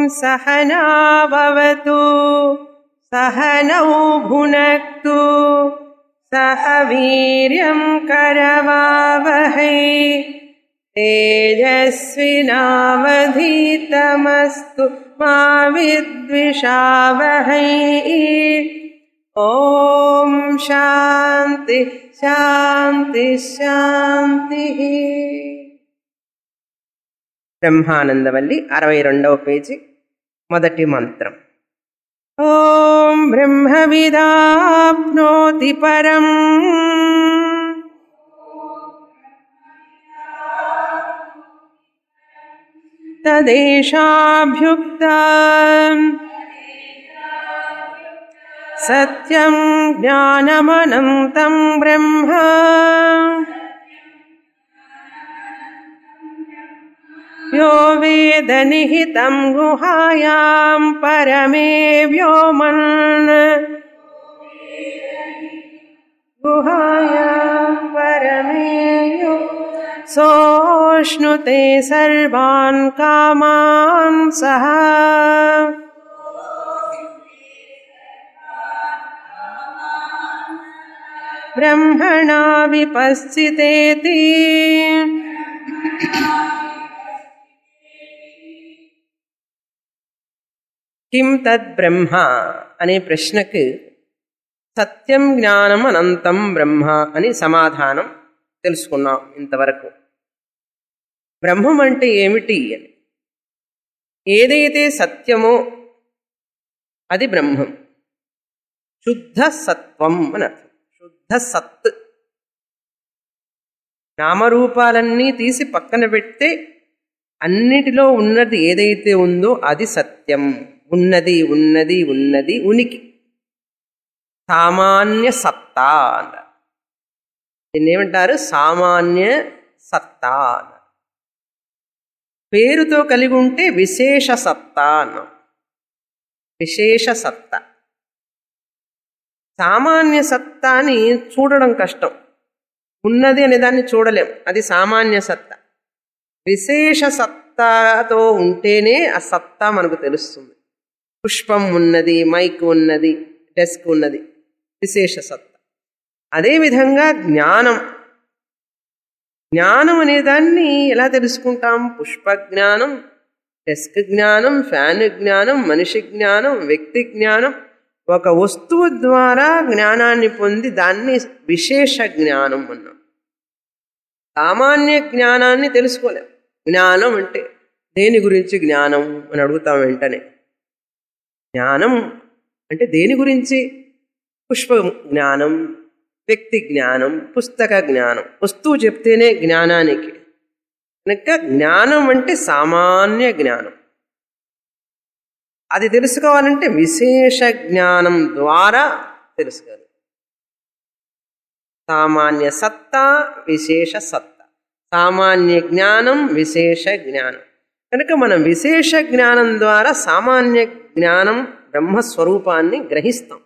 सहनाववतु सहनौ भुनक्तु सह वीर्यं करवावहै तेजस्विनावधीतमस्तु मा विद्विषावहै ॐ शान्ति శాంతి శాంతి బ్రహ్మానందవల్లి అరవై రెండవ పేజీ మొదటి మంత్రం ఓం బ్రహ్మవిదాప్నోతి పరం తదేశాభ్యుక్తా సత్యం జ్ఞానమనంతం బ్రహ్మ यो वेदनिहितं गुहायां परमे व्योमन् गुहायां परमे व्यो सोऽश्नुते सर्वान् कामान् सः ब्रह्मणा विपश्चितेति కిం తద్ బ్రహ్మ అనే ప్రశ్నకు సత్యం జ్ఞానం అనంతం బ్రహ్మ అని సమాధానం తెలుసుకున్నాం ఇంతవరకు బ్రహ్మం అంటే ఏమిటి అని ఏదైతే సత్యమో అది బ్రహ్మం శుద్ధ సత్వం అని అర్థం శుద్ధ సత్ నామరూపాలన్నీ తీసి పక్కన పెడితే అన్నిటిలో ఉన్నది ఏదైతే ఉందో అది సత్యం ఉన్నది ఉన్నది ఉన్నది ఉనికి సామాన్య సత్తా అన్నారు దీన్ని ఏమంటారు సామాన్య సత్తా అన్నారు పేరుతో కలిగి ఉంటే విశేష సత్తా అన్నాం విశేష సత్తా సామాన్య సత్తాని చూడడం కష్టం ఉన్నది అనే దాన్ని చూడలేం అది సామాన్య సత్తా విశేష సత్తాతో ఉంటేనే ఆ సత్తా మనకు తెలుస్తుంది పుష్పం ఉన్నది మైక్ ఉన్నది డెస్క్ ఉన్నది విశేష సత్తా అదేవిధంగా జ్ఞానం జ్ఞానం అనేదాన్ని ఎలా తెలుసుకుంటాం పుష్ప జ్ఞానం డెస్క్ జ్ఞానం ఫ్యాన్ జ్ఞానం మనిషి జ్ఞానం వ్యక్తి జ్ఞానం ఒక వస్తువు ద్వారా జ్ఞానాన్ని పొంది దాన్ని విశేష జ్ఞానం అన్నాం సామాన్య జ్ఞానాన్ని తెలుసుకోలేం జ్ఞానం అంటే దేని గురించి జ్ఞానం అని అడుగుతాం వెంటనే జ్ఞానం అంటే దేని గురించి పుష్ప జ్ఞానం వ్యక్తి జ్ఞానం పుస్తక జ్ఞానం వస్తువు చెప్తేనే జ్ఞానానికి కనుక జ్ఞానం అంటే సామాన్య జ్ఞానం అది తెలుసుకోవాలంటే విశేష జ్ఞానం ద్వారా తెలుసుకోవాలి సామాన్య సత్తా విశేష సత్తా సామాన్య జ్ఞానం విశేష జ్ఞానం కనుక మనం విశేష జ్ఞానం ద్వారా సామాన్య జ్ఞానం బ్రహ్మస్వరూపాన్ని గ్రహిస్తాం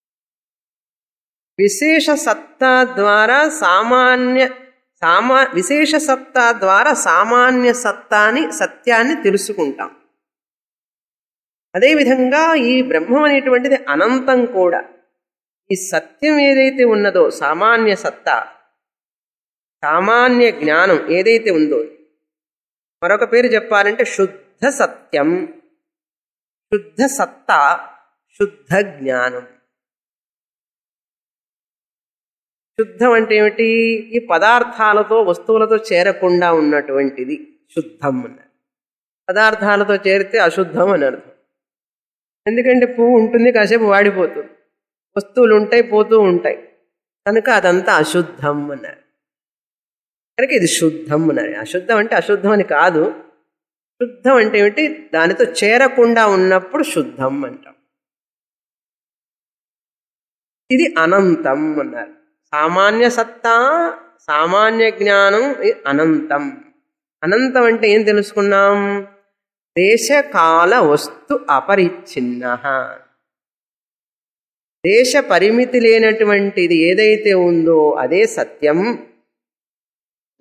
విశేష సత్తా ద్వారా సామాన్య సామా విశేష సత్తా ద్వారా సామాన్య సత్తాని సత్యాన్ని తెలుసుకుంటాం అదేవిధంగా ఈ బ్రహ్మం అనేటువంటిది అనంతం కూడా ఈ సత్యం ఏదైతే ఉన్నదో సామాన్య సత్తా సామాన్య జ్ఞానం ఏదైతే ఉందో మరొక పేరు చెప్పాలంటే శుద్ధ సత్యం శుద్ధ సత్తా శుద్ధ జ్ఞానం శుద్ధం అంటే ఏమిటి ఈ పదార్థాలతో వస్తువులతో చేరకుండా ఉన్నటువంటిది శుద్ధం అన్నారు పదార్థాలతో చేరితే అశుద్ధం అని అర్థం ఎందుకంటే పువ్వు ఉంటుంది కాసేపు వాడిపోతుంది వస్తువులు ఉంటాయి పోతూ ఉంటాయి కనుక అదంతా అశుద్ధం అన్నారు కనుక ఇది శుద్ధం అన్నారు అశుద్ధం అంటే అశుద్ధం అని కాదు శుద్ధం అంటే ఏమిటి దానితో చేరకుండా ఉన్నప్పుడు శుద్ధం అంటాం ఇది అనంతం అన్నారు సామాన్య సత్తా సామాన్య జ్ఞానం ఇది అనంతం అనంతం అంటే ఏం తెలుసుకున్నాం దేశకాల వస్తు అపరిచ్ఛిన్న దేశ పరిమితి లేనటువంటిది ఏదైతే ఉందో అదే సత్యం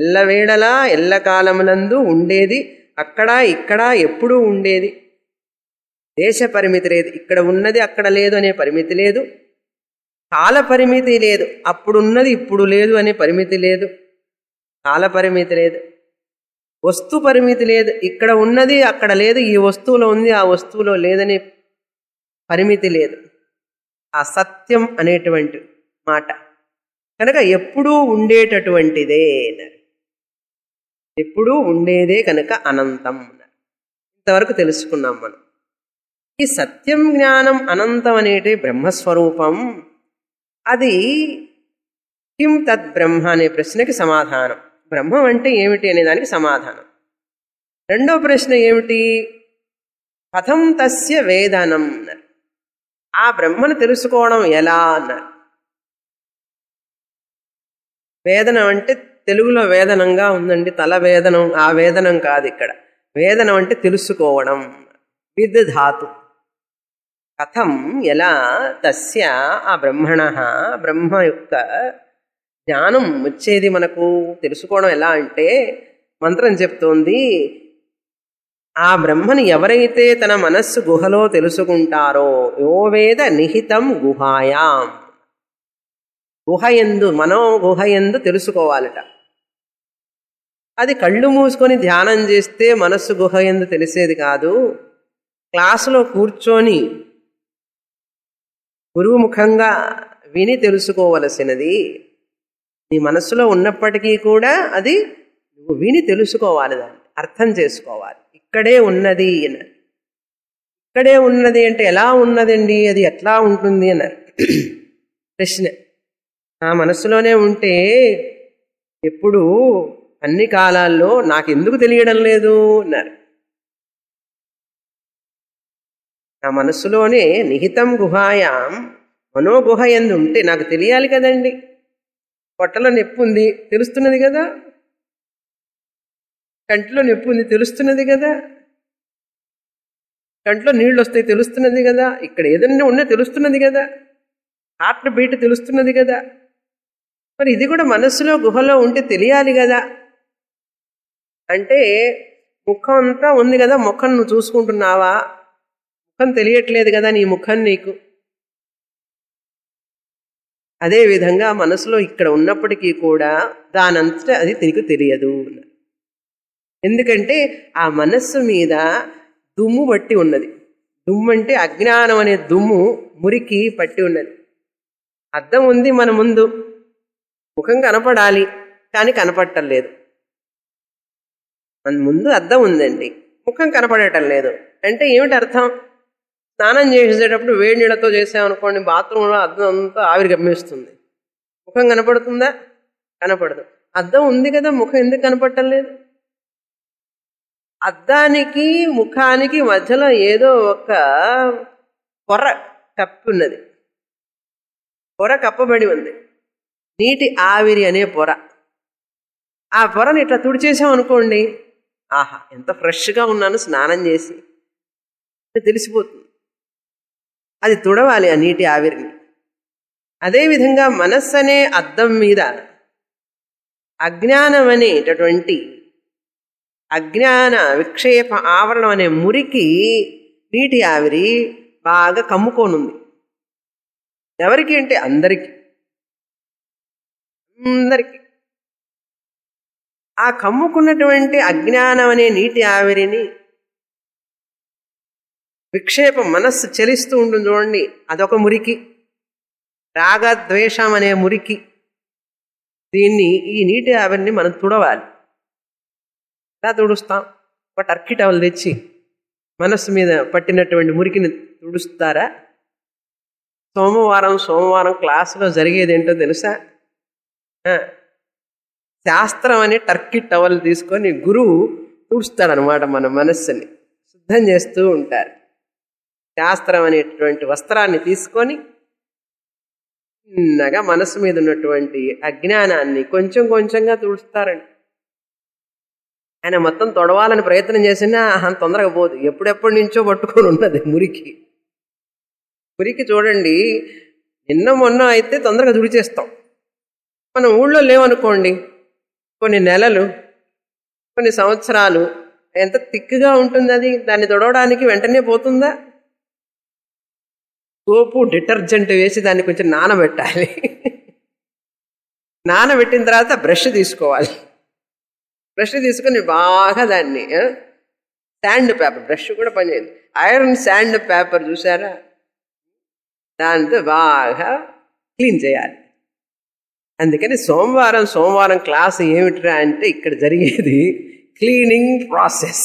ఎల్లవేళలా ఎల్లకాలములందు ఉండేది అక్కడ ఇక్కడ ఎప్పుడూ ఉండేది దేశ పరిమితి లేదు ఇక్కడ ఉన్నది అక్కడ లేదు అనే పరిమితి లేదు కాల పరిమితి లేదు అప్పుడున్నది ఇప్పుడు లేదు అనే పరిమితి లేదు కాల పరిమితి లేదు వస్తు పరిమితి లేదు ఇక్కడ ఉన్నది అక్కడ లేదు ఈ వస్తువులో ఉంది ఆ వస్తువులో లేదనే పరిమితి లేదు ఆ సత్యం అనేటువంటి మాట కనుక ఎప్పుడూ ఉండేటటువంటిదే అన్నారు ఎప్పుడూ ఉండేదే కనుక అనంతం అన్నారు ఇంతవరకు తెలుసుకున్నాం మనం ఈ సత్యం జ్ఞానం అనంతం అనేటి బ్రహ్మస్వరూపం అది కిం తద్ బ్రహ్మ అనే ప్రశ్నకి సమాధానం బ్రహ్మం అంటే ఏమిటి అనే దానికి సమాధానం రెండో ప్రశ్న ఏమిటి కథం తస్య వేదనం అన్నారు ఆ బ్రహ్మను తెలుసుకోవడం ఎలా అన్నారు వేదనం అంటే తెలుగులో వేదనంగా ఉందండి తల వేదనం ఆ వేదనం కాదు ఇక్కడ వేదనం అంటే తెలుసుకోవడం విద్ ధాతు కథం ఎలా తస్య ఆ బ్రహ్మణ బ్రహ్మ యొక్క జ్ఞానం వచ్చేది మనకు తెలుసుకోవడం ఎలా అంటే మంత్రం చెప్తోంది ఆ బ్రహ్మని ఎవరైతే తన మనస్సు గుహలో తెలుసుకుంటారో యో వేద నిహితం గుహాయాం గుహయందు మనో గుహయందు తెలుసుకోవాలట అది కళ్ళు మూసుకొని ధ్యానం చేస్తే మనస్సు గుహయందు తెలిసేది కాదు క్లాసులో కూర్చొని గురువు ముఖంగా విని తెలుసుకోవలసినది నీ మనస్సులో ఉన్నప్పటికీ కూడా అది నువ్వు విని తెలుసుకోవాలి దాన్ని అర్థం చేసుకోవాలి ఇక్కడే ఉన్నది అన్నారు ఇక్కడే ఉన్నది అంటే ఎలా ఉన్నదండి అది ఎట్లా ఉంటుంది అన్నారు ప్రశ్న నా మనస్సులోనే ఉంటే ఎప్పుడు అన్ని కాలాల్లో నాకు ఎందుకు తెలియడం లేదు అన్నారు నా మనస్సులోనే నిహితం గుహాయాం మనోగుహ ఎందు ఉంటే నాకు తెలియాలి కదండి పొట్టలో నొప్పి ఉంది తెలుస్తున్నది కదా కంటిలో నొప్పి ఉంది తెలుస్తున్నది కదా కంట్లో నీళ్ళు వస్తాయి తెలుస్తున్నది కదా ఇక్కడ ఏదన్నా ఉన్నా తెలుస్తున్నది కదా హార్ట్ బీట్ తెలుస్తున్నది కదా మరి ఇది కూడా మనస్సులో గుహలో ఉంటే తెలియాలి కదా అంటే ముఖం అంతా ఉంది కదా ముఖం నువ్వు చూసుకుంటున్నావా ముఖం తెలియట్లేదు కదా నీ ముఖం నీకు అదేవిధంగా మనసులో ఇక్కడ ఉన్నప్పటికీ కూడా దానంతటా అది నీకు తెలియదు ఎందుకంటే ఆ మనస్సు మీద దుమ్ము పట్టి ఉన్నది దుమ్ము అంటే అజ్ఞానం అనే దుమ్ము మురికి పట్టి ఉన్నది అద్దం ఉంది మన ముందు ముఖం కనపడాలి కానీ కనపడటం లేదు మన ముందు అద్దం ఉందండి ముఖం కనపడటం లేదు అంటే ఏమిటి అర్థం స్నానం చేసేటప్పుడు వేడి నీళ్ళతో చేసామనుకోండి బాత్రూంలో అద్దం అంతా ఆవిరి గమ్మేస్తుంది ముఖం కనపడుతుందా కనపడదు అద్దం ఉంది కదా ముఖం ఎందుకు కనపడటం లేదు అద్దానికి ముఖానికి మధ్యలో ఏదో ఒక పొర కప్పి ఉన్నది పొర కప్పబడి ఉంది నీటి ఆవిరి అనే పొర ఆ పొరని ఇట్లా తుడిచేసాం అనుకోండి ఆహా ఎంత ఫ్రెష్గా ఉన్నాను స్నానం చేసి తెలిసిపోతుంది అది తుడవాలి ఆ నీటి ఆవిరిని అదేవిధంగా మనస్సు అనే అద్దం మీద అజ్ఞానం అనేటటువంటి అజ్ఞాన విక్షేప ఆవరణం అనే మురికి నీటి ఆవిరి బాగా కమ్ముకోనుంది ఎవరికి అంటే అందరికీ అందరికీ ఆ కమ్ముకున్నటువంటి అజ్ఞానం అనే నీటి ఆవిరిని విక్షేపం మనస్సు చలిస్తూ ఉంటుంది చూడండి అదొక మురికి రాగద్వేషం అనే మురికి దీన్ని ఈ నీటి ఆవిరిని మనం తుడవాలి ఎలా తుడుస్తాం ఒక టర్కీ టవల్ తెచ్చి మనస్సు మీద పట్టినటువంటి మురికిని తుడుస్తారా సోమవారం సోమవారం క్లాసులో జరిగేది ఏంటో తెలుసా శాస్త్రం అనే టర్కీ టవల్ తీసుకొని గురువు తుడుస్తాడనమాట మన మనస్సుని శుద్ధం చేస్తూ ఉంటారు శాస్త్రం అనేటువంటి వస్త్రాన్ని తీసుకొని చిన్నగా మనసు మీద ఉన్నటువంటి అజ్ఞానాన్ని కొంచెం కొంచెంగా తుడుస్తారండి ఆయన మొత్తం తొడవాలని ప్రయత్నం చేసినా అంత తొందరగా పోదు ఎప్పుడెప్పటి నుంచో పట్టుకొని ఉన్నది మురికి మురికి చూడండి నిన్న మొన్న అయితే తొందరగా తుడిచేస్తాం మనం ఊళ్ళో లేవనుకోండి కొన్ని నెలలు కొన్ని సంవత్సరాలు ఎంత తిక్కుగా ఉంటుంది అది దాన్ని తొడవడానికి వెంటనే పోతుందా సోపు డిటర్జెంట్ వేసి దాన్ని కొంచెం నానబెట్టాలి నానబెట్టిన తర్వాత బ్రష్ తీసుకోవాలి బ్రష్ తీసుకొని బాగా దాన్ని శాండ్ పేపర్ బ్రష్ కూడా పనిచేయదు ఐరన్ శాండ్ పేపర్ చూసారా దాంతో బాగా క్లీన్ చేయాలి అందుకని సోమవారం సోమవారం క్లాస్ ఏమిట్రా అంటే ఇక్కడ జరిగేది క్లీనింగ్ ప్రాసెస్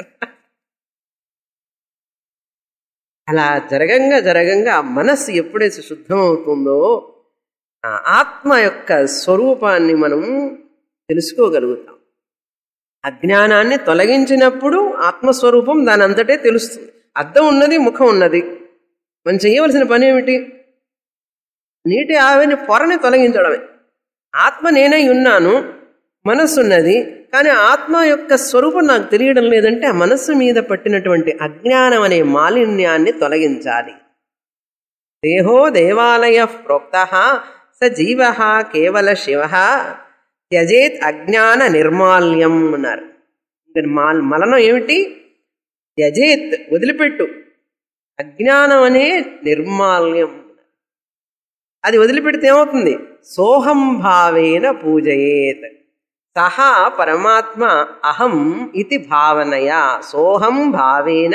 అలా జరగంగా జరగంగా ఆ మనస్సు ఎప్పుడైతే శుద్ధమవుతుందో ఆ ఆత్మ యొక్క స్వరూపాన్ని మనం తెలుసుకోగలుగుతాం అజ్ఞానాన్ని తొలగించినప్పుడు ఆత్మస్వరూపం దాని అంతటే తెలుస్తుంది అద్దం ఉన్నది ముఖం ఉన్నది మనం చేయవలసిన పని ఏమిటి నీటి ఆవిని పొరని తొలగించడమే ఆత్మ నేనై ఉన్నాను మనస్సు ఉన్నది కానీ ఆత్మ యొక్క స్వరూపం నాకు తెలియడం లేదంటే ఆ మనస్సు మీద పట్టినటువంటి అజ్ఞానం అనే మాలిన్యాన్ని తొలగించాలి దేహో దేవాలయ ప్రోక్త స జీవ కేవల శివ త్యజేత్ అజ్ఞాన నిర్మాల్యం అన్నారు ఇంకా మాల్ మలనం ఏమిటి త్యజేత్ వదిలిపెట్టు అజ్ఞానం అనే నిర్మాల్యం అది వదిలిపెడితే ఏమవుతుంది సోహం భావేన పూజయేత్ సహా పరమాత్మ అహం ఇది భావనయా సోహం భావేన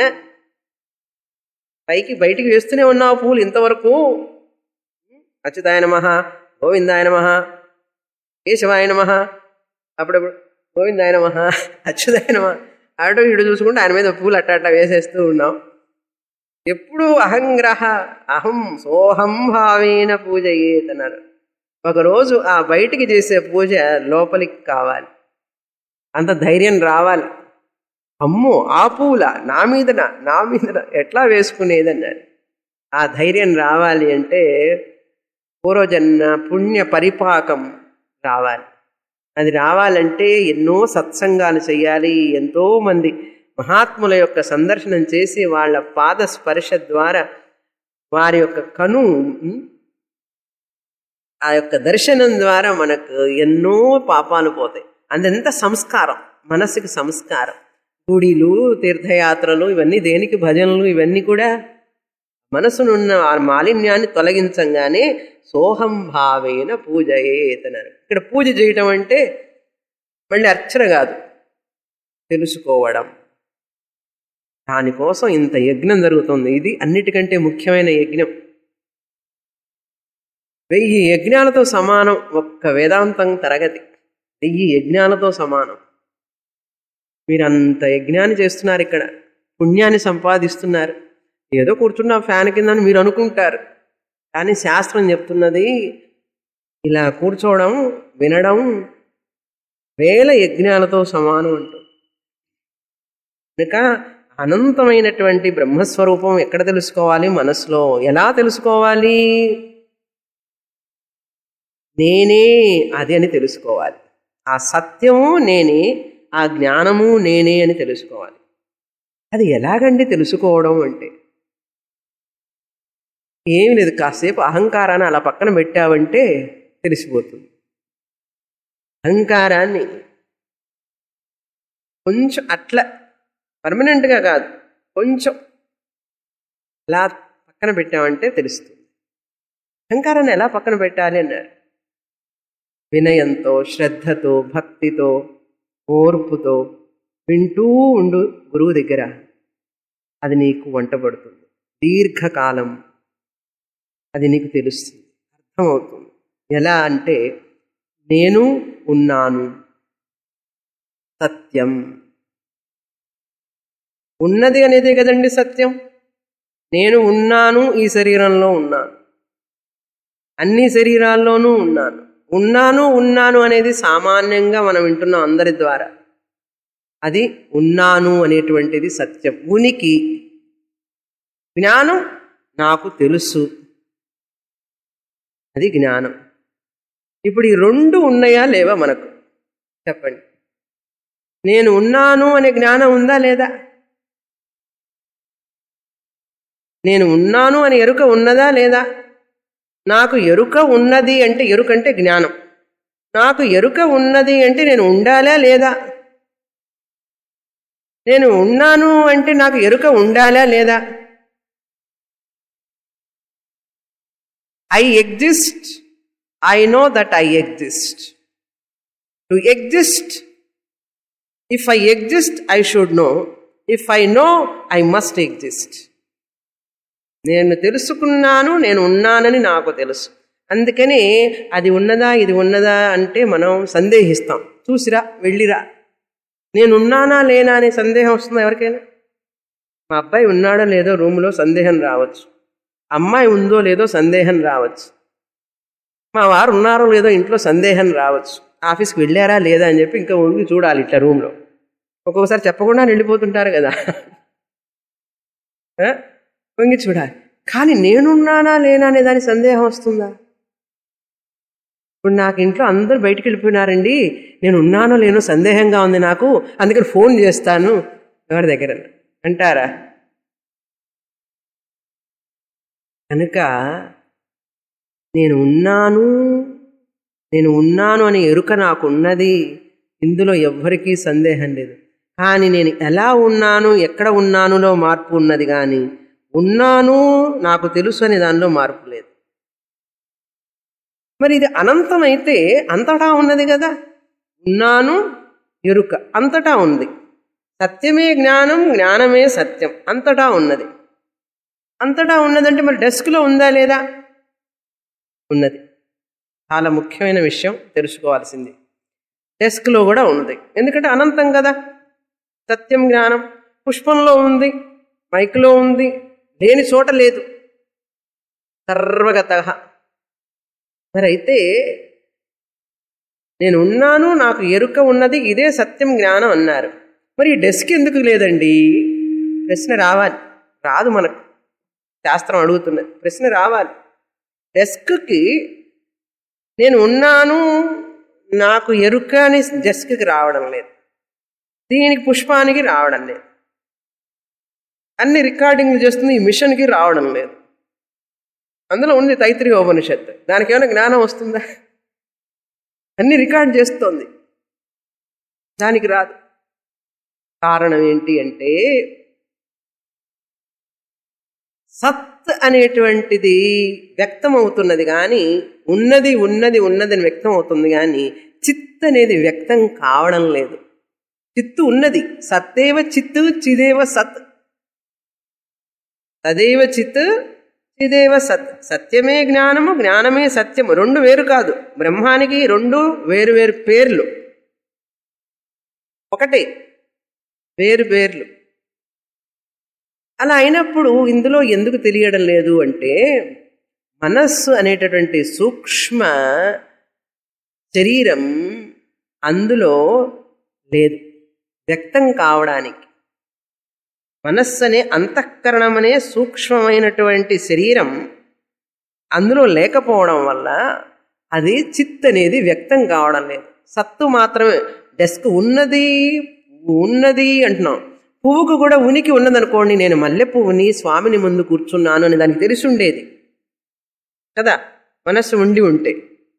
పైకి బయటికి వేస్తూనే ఉన్నావు పూలు ఇంతవరకు అచ్యుతాయ నమ గోవిందాయ నమ కేశవాయ నమ అప్పుడప్పుడు గోవిందాయ నమ అచ్యుతాయ నమ ఆటో ఇటు చూసుకుంటే ఆయన మీద పూలు అట్ట అట్ట వేసేస్తూ ఉన్నాం ఎప్పుడు అహంగ్రహ అహం సోహం భావేన పూజ అన్నారు ఒకరోజు ఆ బయటికి చేసే పూజ లోపలికి కావాలి అంత ధైర్యం రావాలి అమ్మో ఆ పూల నా మీదన నా మీదన ఎట్లా వేసుకునేది అన్నారు ఆ ధైర్యం రావాలి అంటే పూర్వజన్మ పుణ్య పరిపాకం రావాలి అది రావాలంటే ఎన్నో సత్సంగాలు చేయాలి ఎంతో మంది మహాత్ముల యొక్క సందర్శనం చేసి వాళ్ళ పాద స్పర్శ ద్వారా వారి యొక్క కను ఆ యొక్క దర్శనం ద్వారా మనకు ఎన్నో పాపాలు పోతాయి అదంతా సంస్కారం మనసుకి సంస్కారం గుడిలు తీర్థయాత్రలు ఇవన్నీ దేనికి భజనలు ఇవన్నీ కూడా మనసునున్న ఆ మాలిన్యాన్ని తొలగించంగానే సోహం భావేన పూజయేతనరు ఇక్కడ పూజ చేయటం అంటే మళ్ళీ అర్చన కాదు తెలుసుకోవడం దానికోసం ఇంత యజ్ఞం జరుగుతుంది ఇది అన్నిటికంటే ముఖ్యమైన యజ్ఞం వెయ్యి యజ్ఞాలతో సమానం ఒక్క వేదాంతం తరగతి వెయ్యి యజ్ఞాలతో సమానం మీరు అంత యజ్ఞాన్ని చేస్తున్నారు ఇక్కడ పుణ్యాన్ని సంపాదిస్తున్నారు ఏదో కూర్చున్న ఫ్యాన్ కింద అని మీరు అనుకుంటారు కానీ శాస్త్రం చెప్తున్నది ఇలా కూర్చోవడం వినడం వేల యజ్ఞాలతో సమానం అంటుంది కనుక అనంతమైనటువంటి బ్రహ్మస్వరూపం ఎక్కడ తెలుసుకోవాలి మనసులో ఎలా తెలుసుకోవాలి నేనే అది అని తెలుసుకోవాలి ఆ సత్యము నేనే ఆ జ్ఞానము నేనే అని తెలుసుకోవాలి అది ఎలాగండి తెలుసుకోవడం అంటే ఏమి లేదు కాసేపు అహంకారాన్ని అలా పక్కన పెట్టావంటే తెలిసిపోతుంది అహంకారాన్ని కొంచెం అట్లా పర్మనెంట్గా కాదు కొంచెం అలా పక్కన పెట్టామంటే తెలుస్తుంది అహంకారాన్ని ఎలా పక్కన పెట్టాలి అన్నారు వినయంతో శ్రద్ధతో భక్తితో ఓర్పుతో వింటూ ఉండు గురువు దగ్గర అది నీకు వంటబడుతుంది దీర్ఘకాలం అది నీకు తెలుస్తుంది అర్థమవుతుంది ఎలా అంటే నేను ఉన్నాను సత్యం ఉన్నది అనేదే కదండి సత్యం నేను ఉన్నాను ఈ శరీరంలో ఉన్నాను అన్ని శరీరాల్లోనూ ఉన్నాను ఉన్నాను ఉన్నాను అనేది సామాన్యంగా మనం వింటున్నాం అందరి ద్వారా అది ఉన్నాను అనేటువంటిది సత్యం ఉనికి జ్ఞానం నాకు తెలుసు అది జ్ఞానం ఇప్పుడు ఈ రెండు ఉన్నాయా లేవా మనకు చెప్పండి నేను ఉన్నాను అనే జ్ఞానం ఉందా లేదా నేను ఉన్నాను అనే ఎరుక ఉన్నదా లేదా నాకు ఎరుక ఉన్నది అంటే ఎరుక అంటే జ్ఞానం నాకు ఎరుక ఉన్నది అంటే నేను ఉండాలా లేదా నేను ఉన్నాను అంటే నాకు ఎరుక ఉండాలా లేదా I exist I know that I exist to exist if I exist I should know if I know I must exist నేను తెలుసుకున్నాను నేను ఉన్నానని నాకు తెలుసు అందుకని అది ఉన్నదా ఇది ఉన్నదా అంటే మనం సందేహిస్తాం చూసిరా వెళ్ళిరా నేను ఉన్నానా లేనా అనే సందేహం వస్తుందా ఎవరికైనా మా అబ్బాయి ఉన్నాడో లేదో రూమ్లో సందేహం రావచ్చు అమ్మాయి ఉందో లేదో సందేహం రావచ్చు మా వారు ఉన్నారో లేదో ఇంట్లో సందేహం రావచ్చు ఆఫీస్కి వెళ్ళారా లేదా అని చెప్పి ఇంకా ఉండి చూడాలి ఇట్లా రూమ్లో ఒక్కొక్కసారి చెప్పకుండా వెళ్ళిపోతుంటారు కదా ఆ? వంగి చూడాలి కానీ నేనున్నానా లేనా అనే దాని సందేహం వస్తుందా ఇప్పుడు నాకు ఇంట్లో అందరూ బయటికి వెళ్ళిపోయినారండి నేను ఉన్నానో లేనో సందేహంగా ఉంది నాకు అందుకని ఫోన్ చేస్తాను ఎవరి దగ్గర అంటారా కనుక నేను ఉన్నాను నేను ఉన్నాను అనే ఎరుక నాకు ఉన్నది ఇందులో ఎవ్వరికీ సందేహం లేదు కానీ నేను ఎలా ఉన్నాను ఎక్కడ ఉన్నానులో మార్పు ఉన్నది కానీ ఉన్నాను నాకు తెలుసు అనే దానిలో మార్పు లేదు మరి ఇది అనంతమైతే అంతటా ఉన్నది కదా ఉన్నాను ఎరుక అంతటా ఉంది సత్యమే జ్ఞానం జ్ఞానమే సత్యం అంతటా ఉన్నది అంతటా ఉన్నదంటే మరి డెస్క్లో ఉందా లేదా ఉన్నది చాలా ముఖ్యమైన విషయం తెలుసుకోవాల్సింది డెస్క్లో కూడా ఉంది ఎందుకంటే అనంతం కదా సత్యం జ్ఞానం పుష్పంలో ఉంది మైక్లో ఉంది లేని చోట లేదు సర్వగత మరి అయితే నేను ఉన్నాను నాకు ఎరుక ఉన్నది ఇదే సత్యం జ్ఞానం అన్నారు మరి ఈ డెస్క్ ఎందుకు లేదండి ప్రశ్న రావాలి రాదు మనకు శాస్త్రం అడుగుతున్నది ప్రశ్న రావాలి డెస్క్కి నేను ఉన్నాను నాకు ఎరుక అని డెస్క్కి రావడం లేదు దీనికి పుష్పానికి రావడం లేదు అన్ని రికార్డింగ్లు చేస్తుంది ఈ మిషన్కి రావడం లేదు అందులో ఉంది తైత్రియ ఉపనిషత్తు దానికి ఏమైనా జ్ఞానం వస్తుందా అన్ని రికార్డ్ చేస్తోంది దానికి రాదు కారణం ఏంటి అంటే సత్ అనేటువంటిది వ్యక్తం అవుతున్నది కానీ ఉన్నది ఉన్నది ఉన్నదని వ్యక్తం అవుతుంది కానీ చిత్ అనేది వ్యక్తం కావడం లేదు చిత్తు ఉన్నది సత్తేవ చిత్తు చిదేవ సత్ తదేవ చిత్ చిదేవ సత్ సత్యమే జ్ఞానము జ్ఞానమే సత్యము రెండు వేరు కాదు బ్రహ్మానికి రెండు వేరు వేరు పేర్లు ఒకటే వేరు పేర్లు అలా అయినప్పుడు ఇందులో ఎందుకు తెలియడం లేదు అంటే మనస్సు అనేటటువంటి సూక్ష్మ శరీరం అందులో లేదు వ్యక్తం కావడానికి మనస్సు అనే అంతఃకరణం అనే సూక్ష్మమైనటువంటి శరీరం అందులో లేకపోవడం వల్ల అది చిత్ అనేది వ్యక్తం కావడం లేదు సత్తు మాత్రమే డెస్క్ ఉన్నది ఉన్నది అంటున్నాం పువ్వుకు కూడా ఉనికి ఉన్నదనుకోండి నేను మల్లె పువ్వుని స్వామిని ముందు కూర్చున్నాను అని దానికి తెలిసి ఉండేది కదా మనస్సు ఉండి ఉంటే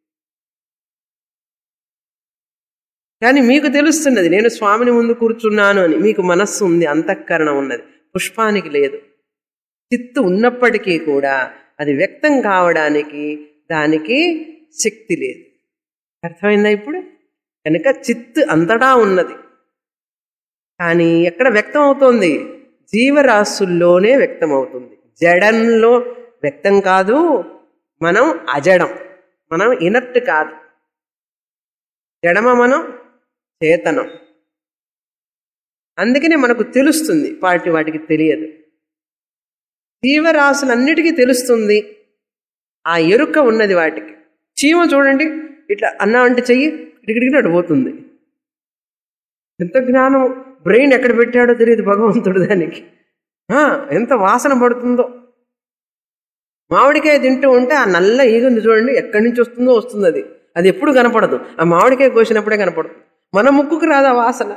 కానీ మీకు తెలుస్తున్నది నేను స్వామిని ముందు కూర్చున్నాను అని మీకు మనస్సు ఉంది అంతఃకరణం ఉన్నది పుష్పానికి లేదు చిత్తు ఉన్నప్పటికీ కూడా అది వ్యక్తం కావడానికి దానికి శక్తి లేదు అర్థమైందా ఇప్పుడు కనుక చిత్తు అంతటా ఉన్నది కానీ ఎక్కడ వ్యక్తం అవుతోంది జీవరాశుల్లోనే వ్యక్తం అవుతుంది జడంలో వ్యక్తం కాదు మనం అజడం మనం ఇనర్ట్ కాదు జడమ మనం చేతనం అందుకనే మనకు తెలుస్తుంది వాటి వాటికి తెలియదు జీవరాశులన్నిటికీ తెలుస్తుంది ఆ ఎరుక ఉన్నది వాటికి చీమ చూడండి ఇట్లా అన్నా అంటే చెయ్యి ఇడిగిడికి నడిపోతుంది ఎంత జ్ఞానం బ్రెయిన్ ఎక్కడ పెట్టాడో తెలియదు భగవంతుడు దానికి ఆ, ఎంత వాసన పడుతుందో మామిడికాయ తింటూ ఉంటే ఆ నల్ల ఈగుంది చూడండి ఎక్కడి నుంచి వస్తుందో వస్తుంది అది అది ఎప్పుడు కనపడదు ఆ మామిడికాయ కోసినప్పుడే కనపడుతుంది మన ముక్కుకు రాదు ఆ వాసన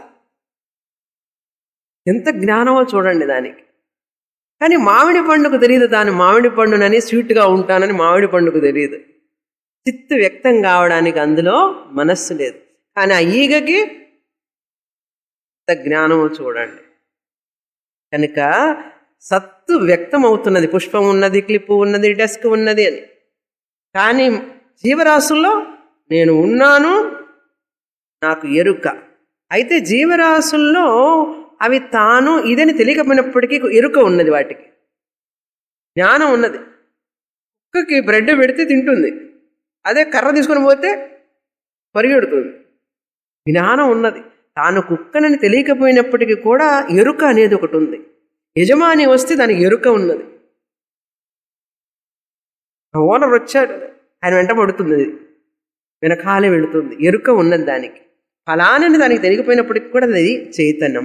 ఎంత జ్ఞానమో చూడండి దానికి కానీ మామిడి పండుకు తెలియదు దాని మామిడి పండునని స్వీట్గా ఉంటానని మామిడి పండుకు తెలియదు చిత్తు వ్యక్తం కావడానికి అందులో మనస్సు లేదు కానీ ఆ ఈగకి ఎంత జ్ఞానమో చూడండి కనుక సత్తు వ్యక్తం అవుతున్నది పుష్పం ఉన్నది క్లిప్పు ఉన్నది డెస్క్ ఉన్నది అని కానీ జీవరాశుల్లో నేను ఉన్నాను నాకు ఎరుక అయితే జీవరాశుల్లో అవి తాను ఇదని తెలియకపోయినప్పటికీ ఎరుక ఉన్నది వాటికి జ్ఞానం ఉన్నది కుక్కకి బ్రెడ్ పెడితే తింటుంది అదే కర్ర తీసుకొని పోతే పరిగెడుతుంది జ్ఞానం ఉన్నది తాను కుక్కనని తెలియకపోయినప్పటికీ కూడా ఎరుక అనేది ఒకటి ఉంది యజమాని వస్తే దానికి ఎరుక ఉన్నది ఓనర్ వచ్చాడు ఆయన వెంట పడుతుంది అది వెనకాలే వెళుతుంది ఎరుక ఉన్నది దానికి ఫలానని దానికి తెలియకపోయినప్పటికీ కూడా అది చైతన్యం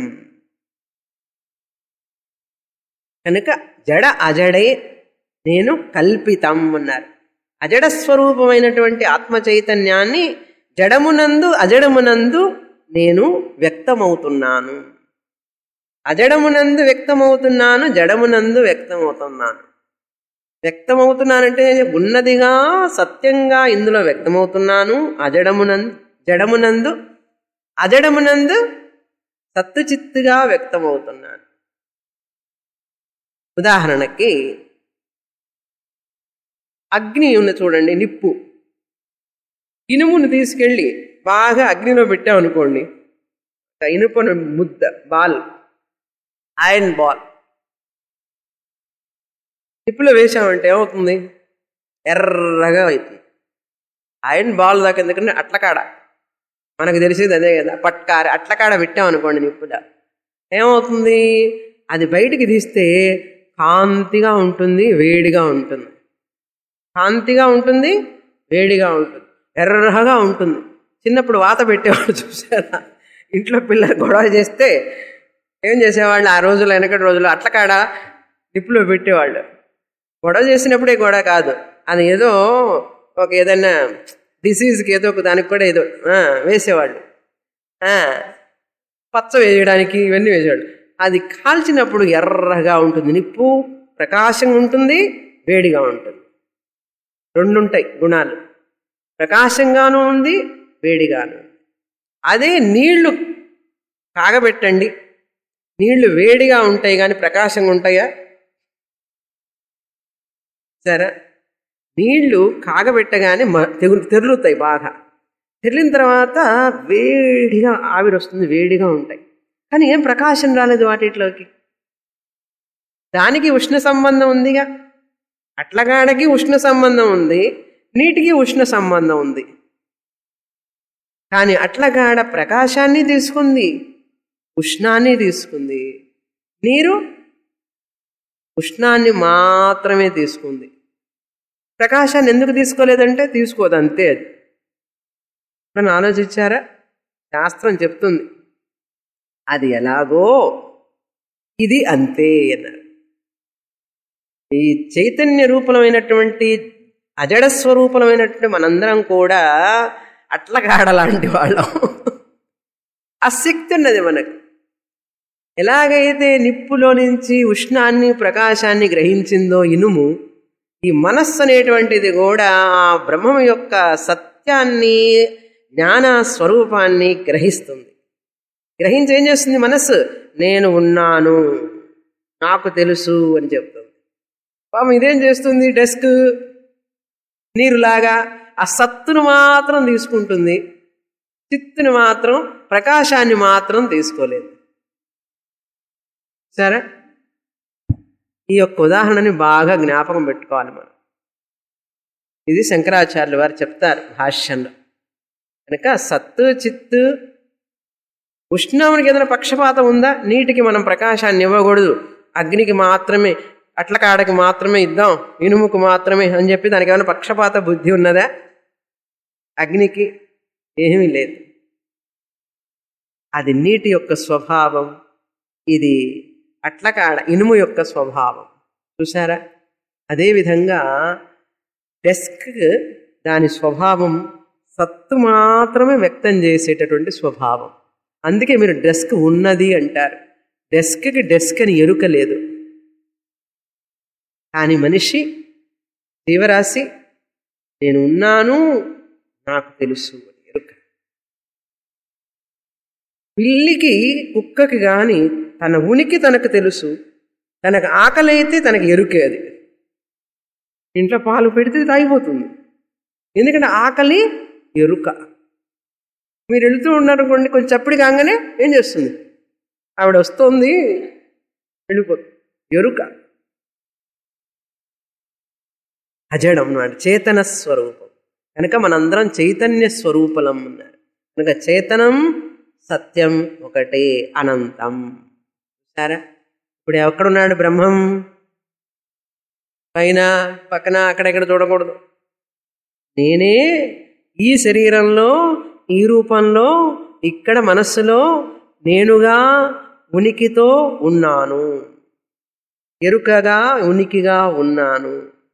కనుక జడ అజడే నేను కల్పితం అన్నారు అజడ స్వరూపమైనటువంటి ఆత్మ చైతన్యాన్ని జడమునందు అజడమునందు నేను వ్యక్తమవుతున్నాను అజడమునందు వ్యక్తమవుతున్నాను జడమునందు వ్యక్తమవుతున్నాను వ్యక్తమవుతున్నానంటే ఉన్నదిగా సత్యంగా ఇందులో వ్యక్తమవుతున్నాను అజడమునందు జడమునందు అజడమునందు సత్తుచిత్తుగా వ్యక్తమవుతున్నాను ఉదాహరణకి అగ్ని ఉన్న చూడండి నిప్పు ఇనుమును తీసుకెళ్ళి బాగా అగ్నిలో పెట్టామనుకోండి ఒక ఇనుపను ముద్ద బాల్ ఐరన్ బాల్ నిప్పులో వేసామంటే ఏమవుతుంది ఎర్రగా అవుతుంది ఐరన్ బాల్ దాకా ఎందుకంటే అట్లకాడ మనకు తెలిసేది అదే కదా పట్కార అట్లకాడ పెట్టామనుకోండి నిప్పులో ఏమవుతుంది అది బయటికి తీస్తే కాంతిగా ఉంటుంది వేడిగా ఉంటుంది కాంతిగా ఉంటుంది వేడిగా ఉంటుంది ఎర్రగా ఉంటుంది చిన్నప్పుడు వాత పెట్టేవాళ్ళు చూసారా ఇంట్లో పిల్లలు గొడవ చేస్తే ఏం చేసేవాళ్ళు ఆ రోజులు వెనకటి రోజులు అట్లకాడ నిప్పులో పెట్టేవాళ్ళు గొడవ చేసినప్పుడే గొడవ కాదు అది ఏదో ఒక ఏదైనా డిసీజ్కి ఏదో ఒక దానికి కూడా ఏదో ఆ, వేసేవాళ్ళు ఆ, పచ్చ వేయడానికి ఇవన్నీ వేసేవాళ్ళు అది కాల్చినప్పుడు ఎర్రగా ఉంటుంది నిప్పు ప్రకాశంగా ఉంటుంది వేడిగా ఉంటుంది రెండుంటాయి గుణాలు ప్రకాశంగానూ ఉంది వేడిగాను ఉంది. అదే నీళ్లు కాగబెట్టండి నీళ్లు వేడిగా ఉంటాయి కానీ ప్రకాశంగా ఉంటాయా సరే నీళ్లు కాగబెట్టగానే మ- తెగు తెరులుతాయి బాగా తెరిలిన తర్వాత వేడిగా ఆవిరి వస్తుంది వేడిగా ఉంటాయి కానీ ఏం ప్రకాశం రాలేదు వాటిలోకి దానికి ఉష్ణ సంబంధం ఉందిగా అట్లగాడకి ఉష్ణ సంబంధం ఉంది నీటికి ఉష్ణ సంబంధం ఉంది కానీ అట్లగాడ ప్రకాశాన్ని తీసుకుంది ఉష్ణాన్ని తీసుకుంది నీరు ఉష్ణాన్ని మాత్రమే తీసుకుంది ప్రకాశాన్ని ఎందుకు తీసుకోలేదంటే తీసుకోదు అంతే అది మనం ఆలోచించారా శాస్త్రం చెప్తుంది అది ఎలాగో ఇది అంతే అన్నారు ఈ చైతన్య రూపమైనటువంటి అజడ స్వరూపమైనటువంటి మనందరం కూడా అట్లగాడ లాంటి వాళ్ళం ఆ శక్తి ఉన్నది మనకు ఎలాగైతే నిప్పులో నుంచి ఉష్ణాన్ని ప్రకాశాన్ని గ్రహించిందో ఇనుము ఈ మనస్సు అనేటువంటిది కూడా ఆ బ్రహ్మం యొక్క సత్యాన్ని జ్ఞాన స్వరూపాన్ని గ్రహిస్తుంది గ్రహించి ఏం చేస్తుంది మనస్సు నేను ఉన్నాను నాకు తెలుసు అని చెప్తుంది పాపం ఇదేం చేస్తుంది డెస్క్ నీరులాగా ఆ సత్తును మాత్రం తీసుకుంటుంది చిత్తును మాత్రం ప్రకాశాన్ని మాత్రం తీసుకోలేదు సరే ఈ యొక్క ఉదాహరణని బాగా జ్ఞాపకం పెట్టుకోవాలి మనం ఇది శంకరాచార్యులు వారు చెప్తారు భాష్యంలో కనుక సత్తు చిత్తు ఉష్ణానికి ఏదైనా పక్షపాతం ఉందా నీటికి మనం ప్రకాశాన్ని ఇవ్వకూడదు అగ్నికి మాత్రమే అట్ల కాడకి మాత్రమే ఇద్దాం ఇనుముకు మాత్రమే అని చెప్పి దానికి ఏమైనా పక్షపాత బుద్ధి ఉన్నదా అగ్నికి ఏమీ లేదు అది నీటి యొక్క స్వభావం ఇది అట్ల కాడ ఇనుము యొక్క స్వభావం చూసారా అదేవిధంగా డెస్క్ దాని స్వభావం సత్తు మాత్రమే వ్యక్తం చేసేటటువంటి స్వభావం అందుకే మీరు డెస్క్ ఉన్నది అంటారు డెస్క్కి డెస్క్ అని ఎరుక లేదు కానీ మనిషి జీవరాశి నేను ఉన్నాను నాకు తెలుసు అని ఎరుక పిల్లికి కుక్కకి కానీ తన ఉనికి తనకు తెలుసు తనకు ఆకలి అయితే తనకు ఎరుకే అది ఇంట్లో పాలు పెడితే తాగిపోతుంది ఎందుకంటే ఆకలి ఎరుక మీరు వెళుతూ ఉన్నారు కొన్ని కొంచెం చప్పుడు కాగానే ఏం చేస్తుంది ఆవిడ వస్తుంది వెళ్ళిపోతుంది ఎరుక అజడం అన్నమాట చేతన స్వరూపం కనుక మనందరం చైతన్య స్వరూపలం అన్నారు కనుక చేతనం సత్యం ఒకటే అనంతం సరే ఇప్పుడు ఎక్కడున్నాడు బ్రహ్మం పైన పక్కన అక్కడెక్కడ చూడకూడదు నేనే ఈ శరీరంలో ఈ రూపంలో ఇక్కడ మనస్సులో నేనుగా ఉనికితో ఉన్నాను ఎరుకగా ఉనికిగా ఉన్నాను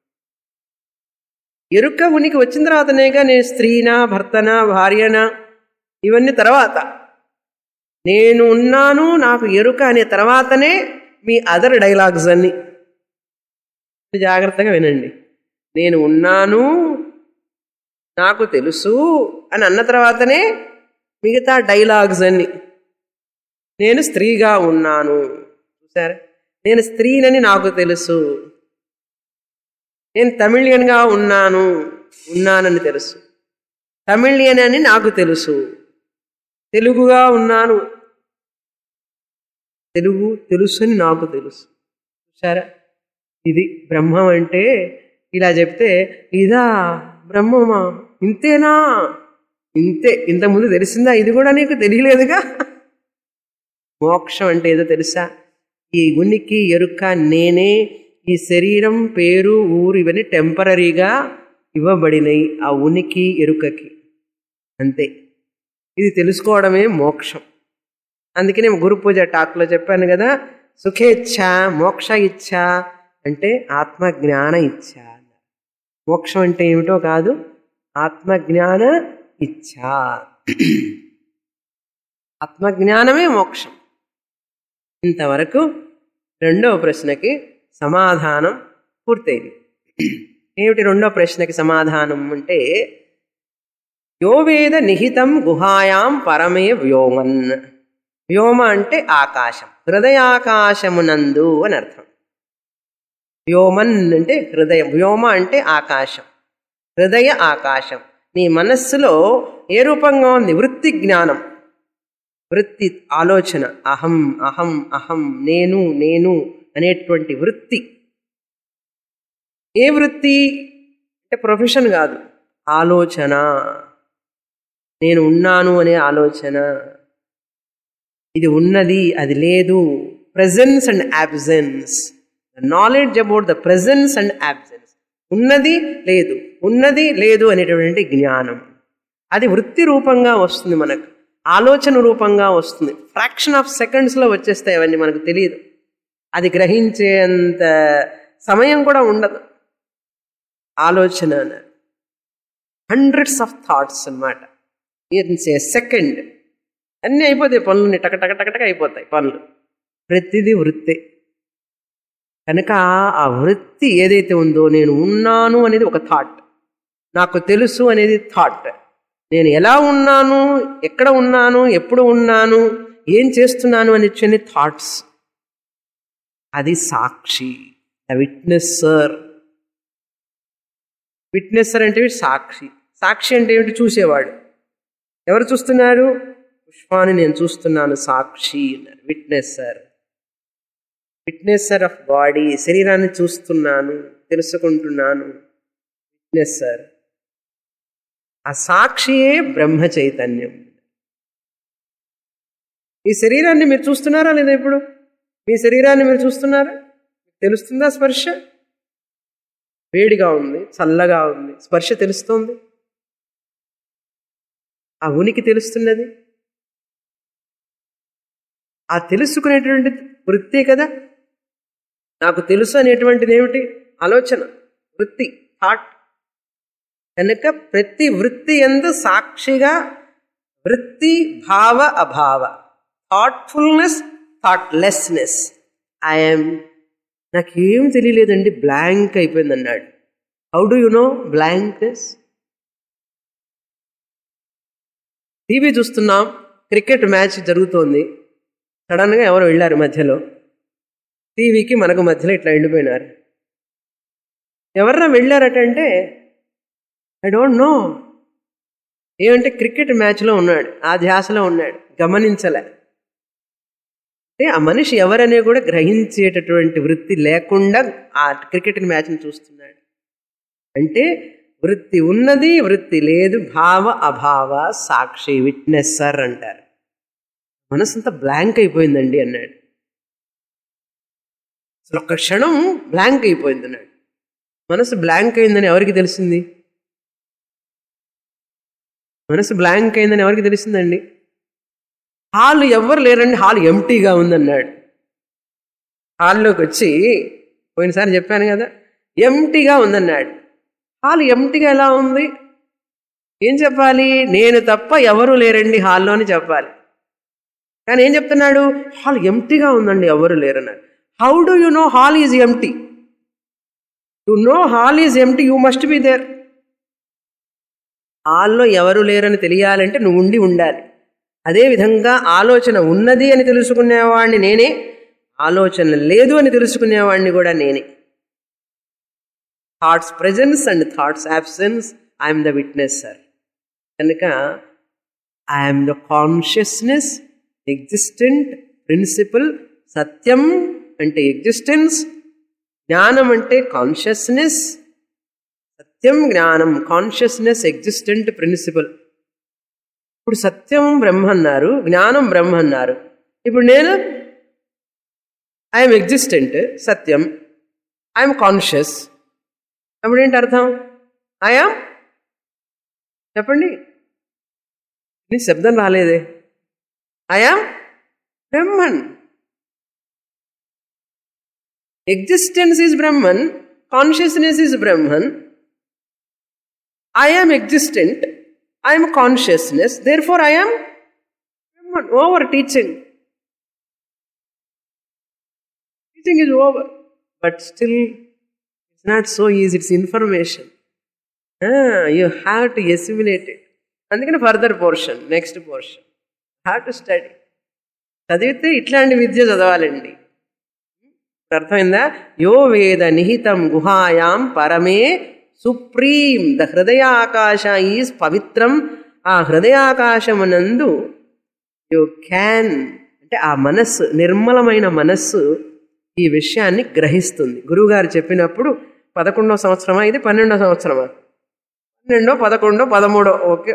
ఎరుక ఉనికి వచ్చిన తర్వాతనేగా నేను స్త్రీనా భర్తనా భార్యనా ఇవన్నీ తర్వాత నేను ఉన్నాను నాకు ఎరుక అనే తర్వాతనే మీ అదర్ డైలాగ్స్ అన్నీ జాగ్రత్తగా వినండి నేను ఉన్నాను నాకు తెలుసు అని అన్న తర్వాతనే మిగతా డైలాగ్స్ అన్ని నేను స్త్రీగా ఉన్నాను చూసారా నేను స్త్రీనని నాకు తెలుసు నేను తమిళియన్గా ఉన్నాను ఉన్నానని తెలుసు తమిళియన్ అని నాకు తెలుసు తెలుగుగా ఉన్నాను తెలుగు తెలుసు అని నాకు తెలుసు చూసారా ఇది బ్రహ్మం అంటే ఇలా చెప్తే ఇదా బ్రహ్మమా ఇంతేనా ఇంతే ఇంతకుముందు తెలిసిందా ఇది కూడా నీకు తెలియలేదుగా మోక్షం అంటే ఏదో తెలుసా ఈ ఉనికి ఎరుక నేనే ఈ శరీరం పేరు ఊరు ఇవన్నీ టెంపరీగా ఇవ్వబడినాయి ఆ ఉనికి ఎరుకకి అంతే ఇది తెలుసుకోవడమే మోక్షం అందుకే నేను గురు పూజ టాక్లో చెప్పాను కదా సుఖేచ్ఛ మోక్ష ఇచ్ఛ అంటే ఆత్మజ్ఞాన ఇచ్ఛ మోక్షం అంటే ఏమిటో కాదు ఆత్మజ్ఞాన ఇచ్ఛ ఆత్మజ్ఞానమే మోక్షం ఇంతవరకు రెండవ ప్రశ్నకి సమాధానం పూర్తయింది ఏమిటి రెండో ప్రశ్నకి సమాధానం అంటే యో వేద నిహితం గుహాయాం పరమే వ్యోమన్ వ్యోమ అంటే ఆకాశం హృదయాకాశమునందు అని అర్థం వ్యోమన్ అంటే హృదయం వ్యోమ అంటే ఆకాశం హృదయ ఆకాశం నీ మనస్సులో ఏ రూపంగా ఉంది వృత్తి జ్ఞానం వృత్తి ఆలోచన అహం అహం అహం నేను నేను అనేటువంటి వృత్తి ఏ వృత్తి అంటే ప్రొఫెషన్ కాదు ఆలోచన నేను ఉన్నాను అనే ఆలోచన ఇది ఉన్నది అది లేదు presence and absence knowledge about the presence and absence ఉన్నది లేదు ఉన్నది లేదు అనేటువంటి జ్ఞానం అది వృత్తి రూపంగా వస్తుంది మనకు ఆలోచన రూపంగా వస్తుంది ఫ్రాక్షన్ ఆఫ్ సెకండ్స్లో వచ్చేస్తాయి అవన్నీ మనకు తెలియదు అది గ్రహించేంత సమయం కూడా ఉండదు ఆలోచన హండ్రెడ్స్ ఆఫ్ థాట్స్ అనమాట ఇట్స్ ఏ సెకండ్ అన్నీ అయిపోతాయి పనులు టక టక టక టక అయిపోతాయి పనులు ప్రతిదీ వృత్తే కనుక ఆ వృత్తి ఏదైతే ఉందో నేను ఉన్నాను అనేది ఒక థాట్ నాకు తెలుసు అనేది థాట్ నేను ఎలా ఉన్నాను ఎక్కడ ఉన్నాను ఎప్పుడు ఉన్నాను ఏం చేస్తున్నాను అని ఇచ్చని థాట్స్ అది సాక్షి ద విట్నెస్సర్ విట్నెస్సర్ అంటే సాక్షి సాక్షి అంటే ఏమిటి చూసేవాడు ఎవరు చూస్తున్నారు పుష్పాన్ని నేను చూస్తున్నాను సాక్షి అన్నారు విట్నెస్సర్ విట్నెస్సర్ ఆఫ్ బాడీ శరీరాన్ని చూస్తున్నాను తెలుసుకుంటున్నాను విట్నెస్సర్ ఆ సాక్షియే బ్రహ్మ చైతన్యం ఈ శరీరాన్ని మీరు చూస్తున్నారా లేదా ఇప్పుడు మీ శరీరాన్ని మీరు చూస్తున్నారా తెలుస్తుందా స్పర్శ వేడిగా ఉంది చల్లగా ఉంది స్పర్శ తెలుస్తోంది ఆ ఉనికి తెలుస్తున్నది ఆ తెలుసుకునేటువంటి వృత్తే కదా నాకు తెలుసు అనేటువంటిది ఏమిటి ఆలోచన వృత్తి థాట్ కనుక ప్రతి వృత్తి ఎందు సాక్షిగా వృత్తి భావ అభావ థాట్ఫుల్నెస్ థాట్లెస్నెస్ ఐఎమ్ నాకేం తెలియలేదండి బ్లాంక్ అయిపోయింది అన్నాడు how do you know blankness TV చూస్తున్నాం క్రికెట్ మ్యాచ్ జరుగుతోంది సడన్గా ఎవరు వెళ్ళారు మధ్యలో టీవీకి మనకు మధ్యలో ఇట్లా వెళ్ళిపోయినారు ఎవర్రా వెళ్ళారట అంటే ఐ డోంట్ నో ఏమంటే క్రికెట్ మ్యాచ్లో ఉన్నాడు ఆ ధ్యాసలో ఉన్నాడు గమనించలే అంటే ఆ మనిషి ఎవరనే కూడా గ్రహించేటటువంటి వృత్తి లేకుండా ఆ క్రికెట్ మ్యాచ్ని చూస్తున్నాడు అంటే వృత్తి ఉన్నది వృత్తి లేదు భావ అభావ సాక్షి విట్నెస్సర్ అంటారు మనసంతా బ్లాంక్ అయిపోయిందండి అన్నాడు అసలు ఒక్క క్షణం బ్లాంక్ అయిపోయింది అన్నాడు మనసు బ్లాంక్ అయిందని ఎవరికి తెలిసింది మనసు బ్లాంక్ అయిందని ఎవరికి తెలిసిందండి హాల్ ఎవ్వరు లేరండి హాల్ ఎంటీగా ఉందన్నాడు హాల్లోకి వచ్చి పోయినసారి చెప్పాను కదా ఎంటీగా ఉందన్నాడు హాల్ ఎంటీగా ఎలా ఉంది ఏం చెప్పాలి నేను తప్ప ఎవరు లేరండి హాల్లో అని చెప్పాలి కానీ ఏం చెప్తున్నాడు హాల్ ఎంటీగా ఉందండి ఎవరు లేరన్నాడు how do you know hall is empty you know hall is empty you must be there హాల్లో ఎవరు లేరని తెలియాలంటే నువ్వు ఉండి ఉండాలి అదేవిధంగా ఆలోచన ఉన్నది అని తెలుసుకునేవాడిని నేనే ఆలోచన లేదు అని తెలుసుకునేవాడిని కూడా నేనే thoughts presence and thoughts absence I'm the witness sir కనుక I'm the consciousness existent principle సత్యం అంటే ఎగ్జిస్టెన్స్ జ్ఞానం అంటే కాన్షియస్నెస్ సత్యం జ్ఞానం కాన్షియస్నెస్ ఎగ్జిస్టెంట్ ప్రిన్సిపల్ ఇప్పుడు సత్యం బ్రహ్మ అన్నారు జ్ఞానం బ్రహ్మ అన్నారు ఇప్పుడు నేను ఐఎమ్ ఎగ్జిస్టెంట్ సత్యం ఐఎమ్ కాన్షియస్ అప్పుడు ఏంటి అర్థం ఐఎమ్ చెప్పండి నీ శబ్దం రాలేదే I'm Brahman existence is Brahman consciousness is Brahman I am existent, I am consciousness, therefore I am Brahman. Over teaching. Teaching is over. But still, it's not so easy, it's information. Ah, you have to assimilate it. అందుకని further portion next portion have to study చదివితే ఇట్లాంటి విద్య చదవాలండి అర్థమైందా యో వేద నిహితం గుహాయాం పరమే supreme the హృదయాకాశ is పవిత్రం ఆ హృదయాకాశమునందు you can అంటే ఆ మనస్సు నిర్మలమైన మనస్సు ఈ విషయాన్ని గ్రహిస్తుంది గురువుగారు చెప్పినప్పుడు పదకొండో సంవత్సరమా ఇది పన్నెండో సంవత్సరమా పన్నెండో పదకొండో పదమూడో ఓకే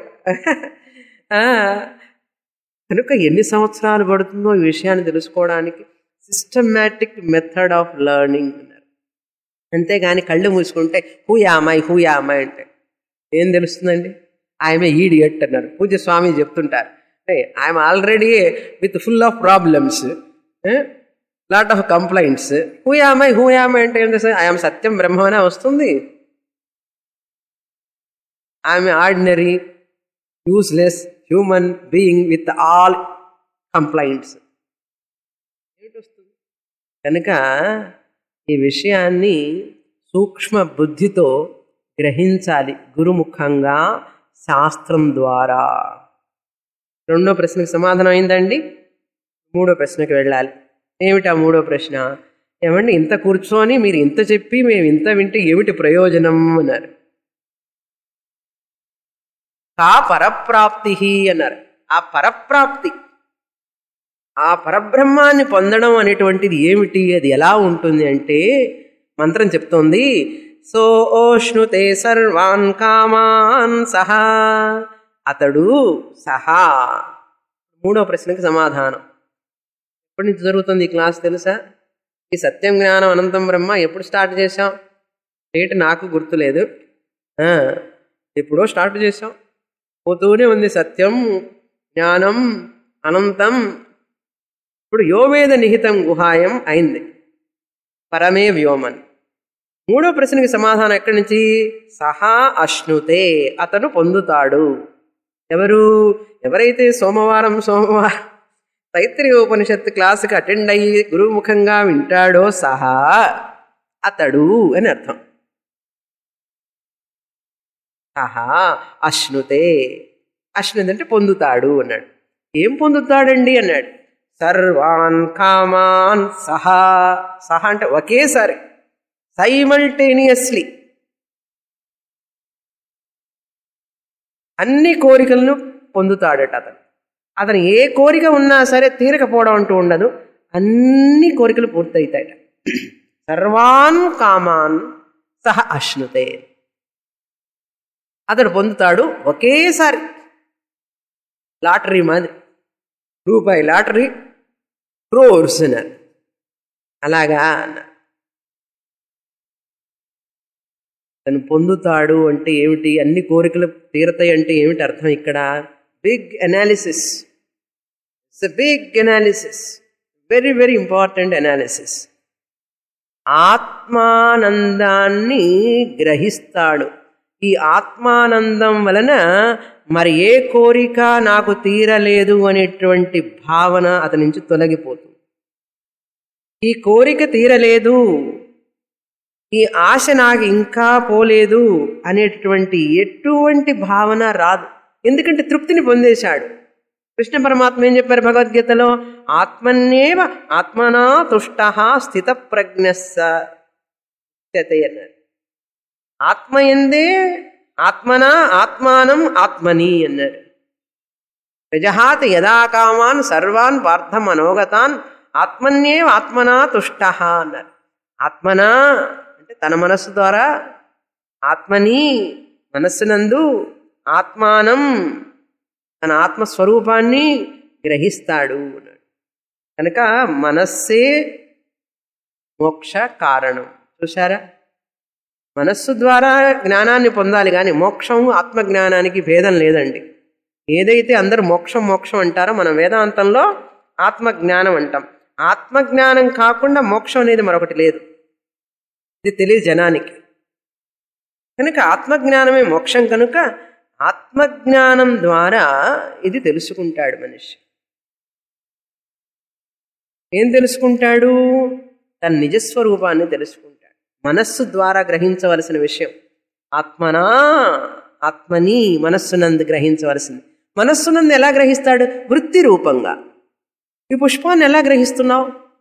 కనుక ఎన్ని సంవత్సరాలు పడుతుందో ఈ విషయాన్ని తెలుసుకోవడానికి సిస్టమాటిక్ మెథడ్ ఆఫ్ లెర్నింగ్ అన్నారు అంతేగాని కళ్ళు మూసుకుంటే హూయామాయి హూయామాయి అంటే ఏం తెలుస్తుందండి ఆయమే ఈడియట్ అన్నారు పూజ స్వామి చెప్తుంటారు I'm already with full of problems lot of complaints who am I who am I అంటే ఏం తెలుస్తుంది ఐఎమ్ సత్యం బ్రహ్మనే వస్తుంది I'm ordinary useless human being with all complaints కనుక ఈ విషయాన్ని సూక్ష్మ బుద్ధితో గ్రహించాలి గురుముఖంగా శాస్త్రం ద్వారా రెండో ప్రశ్నకు సమాధానం అయిందండి మూడో ప్రశ్నకి వెళ్ళాలి ఏమిటి ఆ మూడో ప్రశ్న ఏమండి ఇంత కూర్చొని మీరు ఇంత చెప్పి మేము ఇంత వింటే ఏమిటి ప్రయోజనం అన్నారు కా పరప్రాప్తి అన్నారు ఆ పరప్రాప్తి ఆ పరబ్రహ్మాన్ని పొందడం అనేటువంటిది ఏమిటి అది ఎలా ఉంటుంది అంటే మంత్రం చెప్తోంది సో ఓష్ణుతే సర్వాన్ కామాన్ సహా అతడు సహా మూడో ప్రశ్నకి సమాధానం ఎప్పటి నుంచి జరుగుతుంది ఈ క్లాస్ తెలుసా ఈ సత్యం జ్ఞానం అనంతం బ్రహ్మ ఎప్పుడు స్టార్ట్ చేసాం డేట్ నాకు గుర్తులేదు ఎప్పుడో స్టార్ట్ చేసాం పోతూనే ఉంది సత్యం జ్ఞానం అనంతం ఇప్పుడు యోవేద నిహితం గుహాయం అయింది పరమే వ్యోమన్ మూడో ప్రశ్నకి సమాధానం ఎక్కడి నుంచి సహా అశ్నుతే అతను పొందుతాడు ఎవరు ఎవరైతే సోమవారం సోమవారం తైత్రి ఉపనిషత్తు క్లాసుకి అటెండ్ అయ్యి గురుముఖంగా వింటాడో సహా అతడు అని అర్థం సహా అశ్నుతే అశ్నుతి అంటే పొందుతాడు అన్నాడు ఏం పొందుతాడండి అన్నాడు సర్వాన్ కామాన్ సహా సహా అంటే ఒకేసారి సైమల్టేనియస్లీ అన్ని కోరికలను పొందుతాడట అతను అతను ఏ కోరిక ఉన్నా సరే తీరకపోవడం అంటూ ఉండదు అన్ని కోరికలు పూర్తవుతాయట సర్వాన్ కామాన్ సహ అశ్నుతే అతడు పొందుతాడు ఒకేసారి లాటరీ మాది రూపాయి లాటరీ క్రోర్స్ అన్నారు అలాగా అన్నారు తను పొందుతాడు అంటే ఏమిటి అన్ని కోరికలు తీరతాయి అంటే ఏమిటి అర్థం ఇక్కడ big analysis it's a big analysis very very important analysis ఆత్మానందాన్ని గ్రహిస్తాడు ఈ ఆత్మానందం వలన మరి ఏ కోరిక నాకు తీరలేదు అనేటువంటి భావన అతని నుంచి తొలగిపోతుంది ఈ కోరిక తీరలేదు ఈ ఆశ నాకు ఇంకా పోలేదు అనేటటువంటి ఎటువంటి భావన రాదు ఎందుకంటే తృప్తిని పొందేశాడు కృష్ణ పరమాత్మ ఏం చెప్పారు భగవద్గీతలో ఆత్మన్నేవ ఆత్మనా తుష్ట స్థిత ప్రజ్ఞస్స అన్నారు ఆత్మ ఎందే ఆత్మనా ఆత్మానం ఆత్మని అన్నారు ప్రజహాత్ యదా కామాన్ సర్వాన్ పార్థ మనోగతాన్ ఆత్మన్యేవ ఆత్మనా తుష్ట అన్నారు ఆత్మనా అంటే తన మనస్సు ద్వారా ఆత్మని మనస్సునందు ఆత్మానం తన ఆత్మస్వరూపాన్ని గ్రహిస్తాడు అన్నాడు కనుక మనస్సే మోక్ష కారణం చూసారా మనస్సు ద్వారా జ్ఞానాన్ని పొందాలి కానీ మోక్షం ఆత్మజ్ఞానానికి భేదం లేదండి ఏదైతే అందరు మోక్షం మోక్షం అంటారో మన వేదాంతంలో ఆత్మజ్ఞానం అంటాం ఆత్మజ్ఞానం కాకుండా మోక్షం అనేది మరొకటి లేదు ఇది తెలియదు జనానికి కనుక ఆత్మజ్ఞానమే మోక్షం కనుక ఆత్మజ్ఞానం ద్వారా ఇది తెలుసుకుంటాడు మనిషి ఏం తెలుసుకుంటాడు తన నిజస్వరూపాన్ని తెలుసుకుంటాడు మనస్సు ద్వారా గ్రహించవలసిన విషయం ఆత్మనా ఆత్మని మనస్సునందు గ్రహించవలసింది మనస్సునందు ఎలా గ్రహిస్తాడు వృత్తి రూపంగా ఈ పుష్పాన్ని ఎలా గ్రహిస్తున్నావు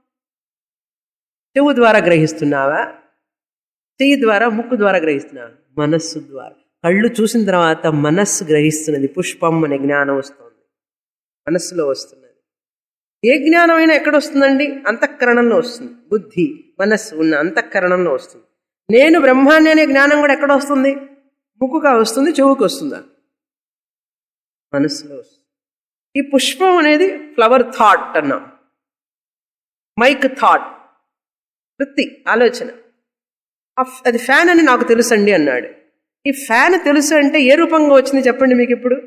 చెవు ద్వారా గ్రహిస్తున్నావా చెయ్యి ద్వారా ముక్కు ద్వారా గ్రహిస్తున్నావా మనస్సు ద్వారా కళ్ళు చూసిన తర్వాత మనస్సు గ్రహిస్తున్నది పుష్పం అనే జ్ఞానం వస్తుంది మనస్సులో వస్తున్నది ఏ జ్ఞానమైనా ఎక్కడ వస్తుందండి అంతఃకరణంలో వస్తుంది బుద్ధి మనస్సు ఉన్న అంతఃకరణంలో వస్తుంది నేను బ్రహ్మాన్ని అనే జ్ఞానం కూడా ఎక్కడ వస్తుంది ముక్కుగా వస్తుంది చెవుకు వస్తుందా మనస్సులో వస్తుంది ఈ పుష్పం అనేది ఫ్లవర్ థాట్ అన్నాం మైక్ థాట్ వృత్తి ఆలోచన అది ఫ్యాన్ అని నాకు తెలుసండి అన్నాడు ఈ ఫ్యాన్ తెలుసు అంటే ఏ రూపంగా వచ్చింది చెప్పండి మీకు ఇప్పుడు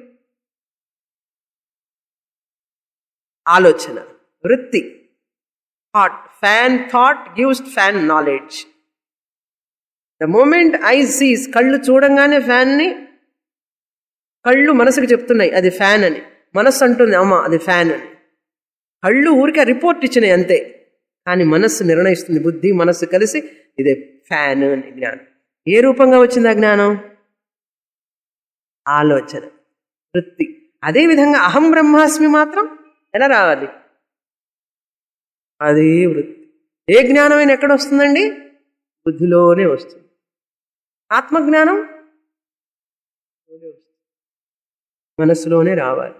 ఆలోచన వృత్తి thought fan thought gives fan knowledge the moment I sees కళ్ళు చూడంగానే ఫ్యాన్ని కళ్ళు మనసుకు చెప్తున్నాయి అది ఫ్యాన్ అని మనస్సు అంటుంది అమ్మ అది ఫ్యాన్ అని కళ్ళు ఊరికే రిపోర్ట్ ఇచ్చినాయి అంతే కానీ మనస్సు నిర్ణయిస్తుంది బుద్ధి మనస్సు కలిసి ఇదే ఫ్యాన్ అని జ్ఞానం ఏ రూపంగా వచ్చింది ఆ జ్ఞానం ఆలోచన వృత్తి అదేవిధంగా అహం బ్రహ్మాస్మి మాత్రం ఎలా రావాలి అదే వృత్తి ఏ జ్ఞానమైనా ఎక్కడ వస్తుందండి బుద్ధిలోనే వస్తుంది ఆత్మజ్ఞానం మనస్సులోనే రావాలి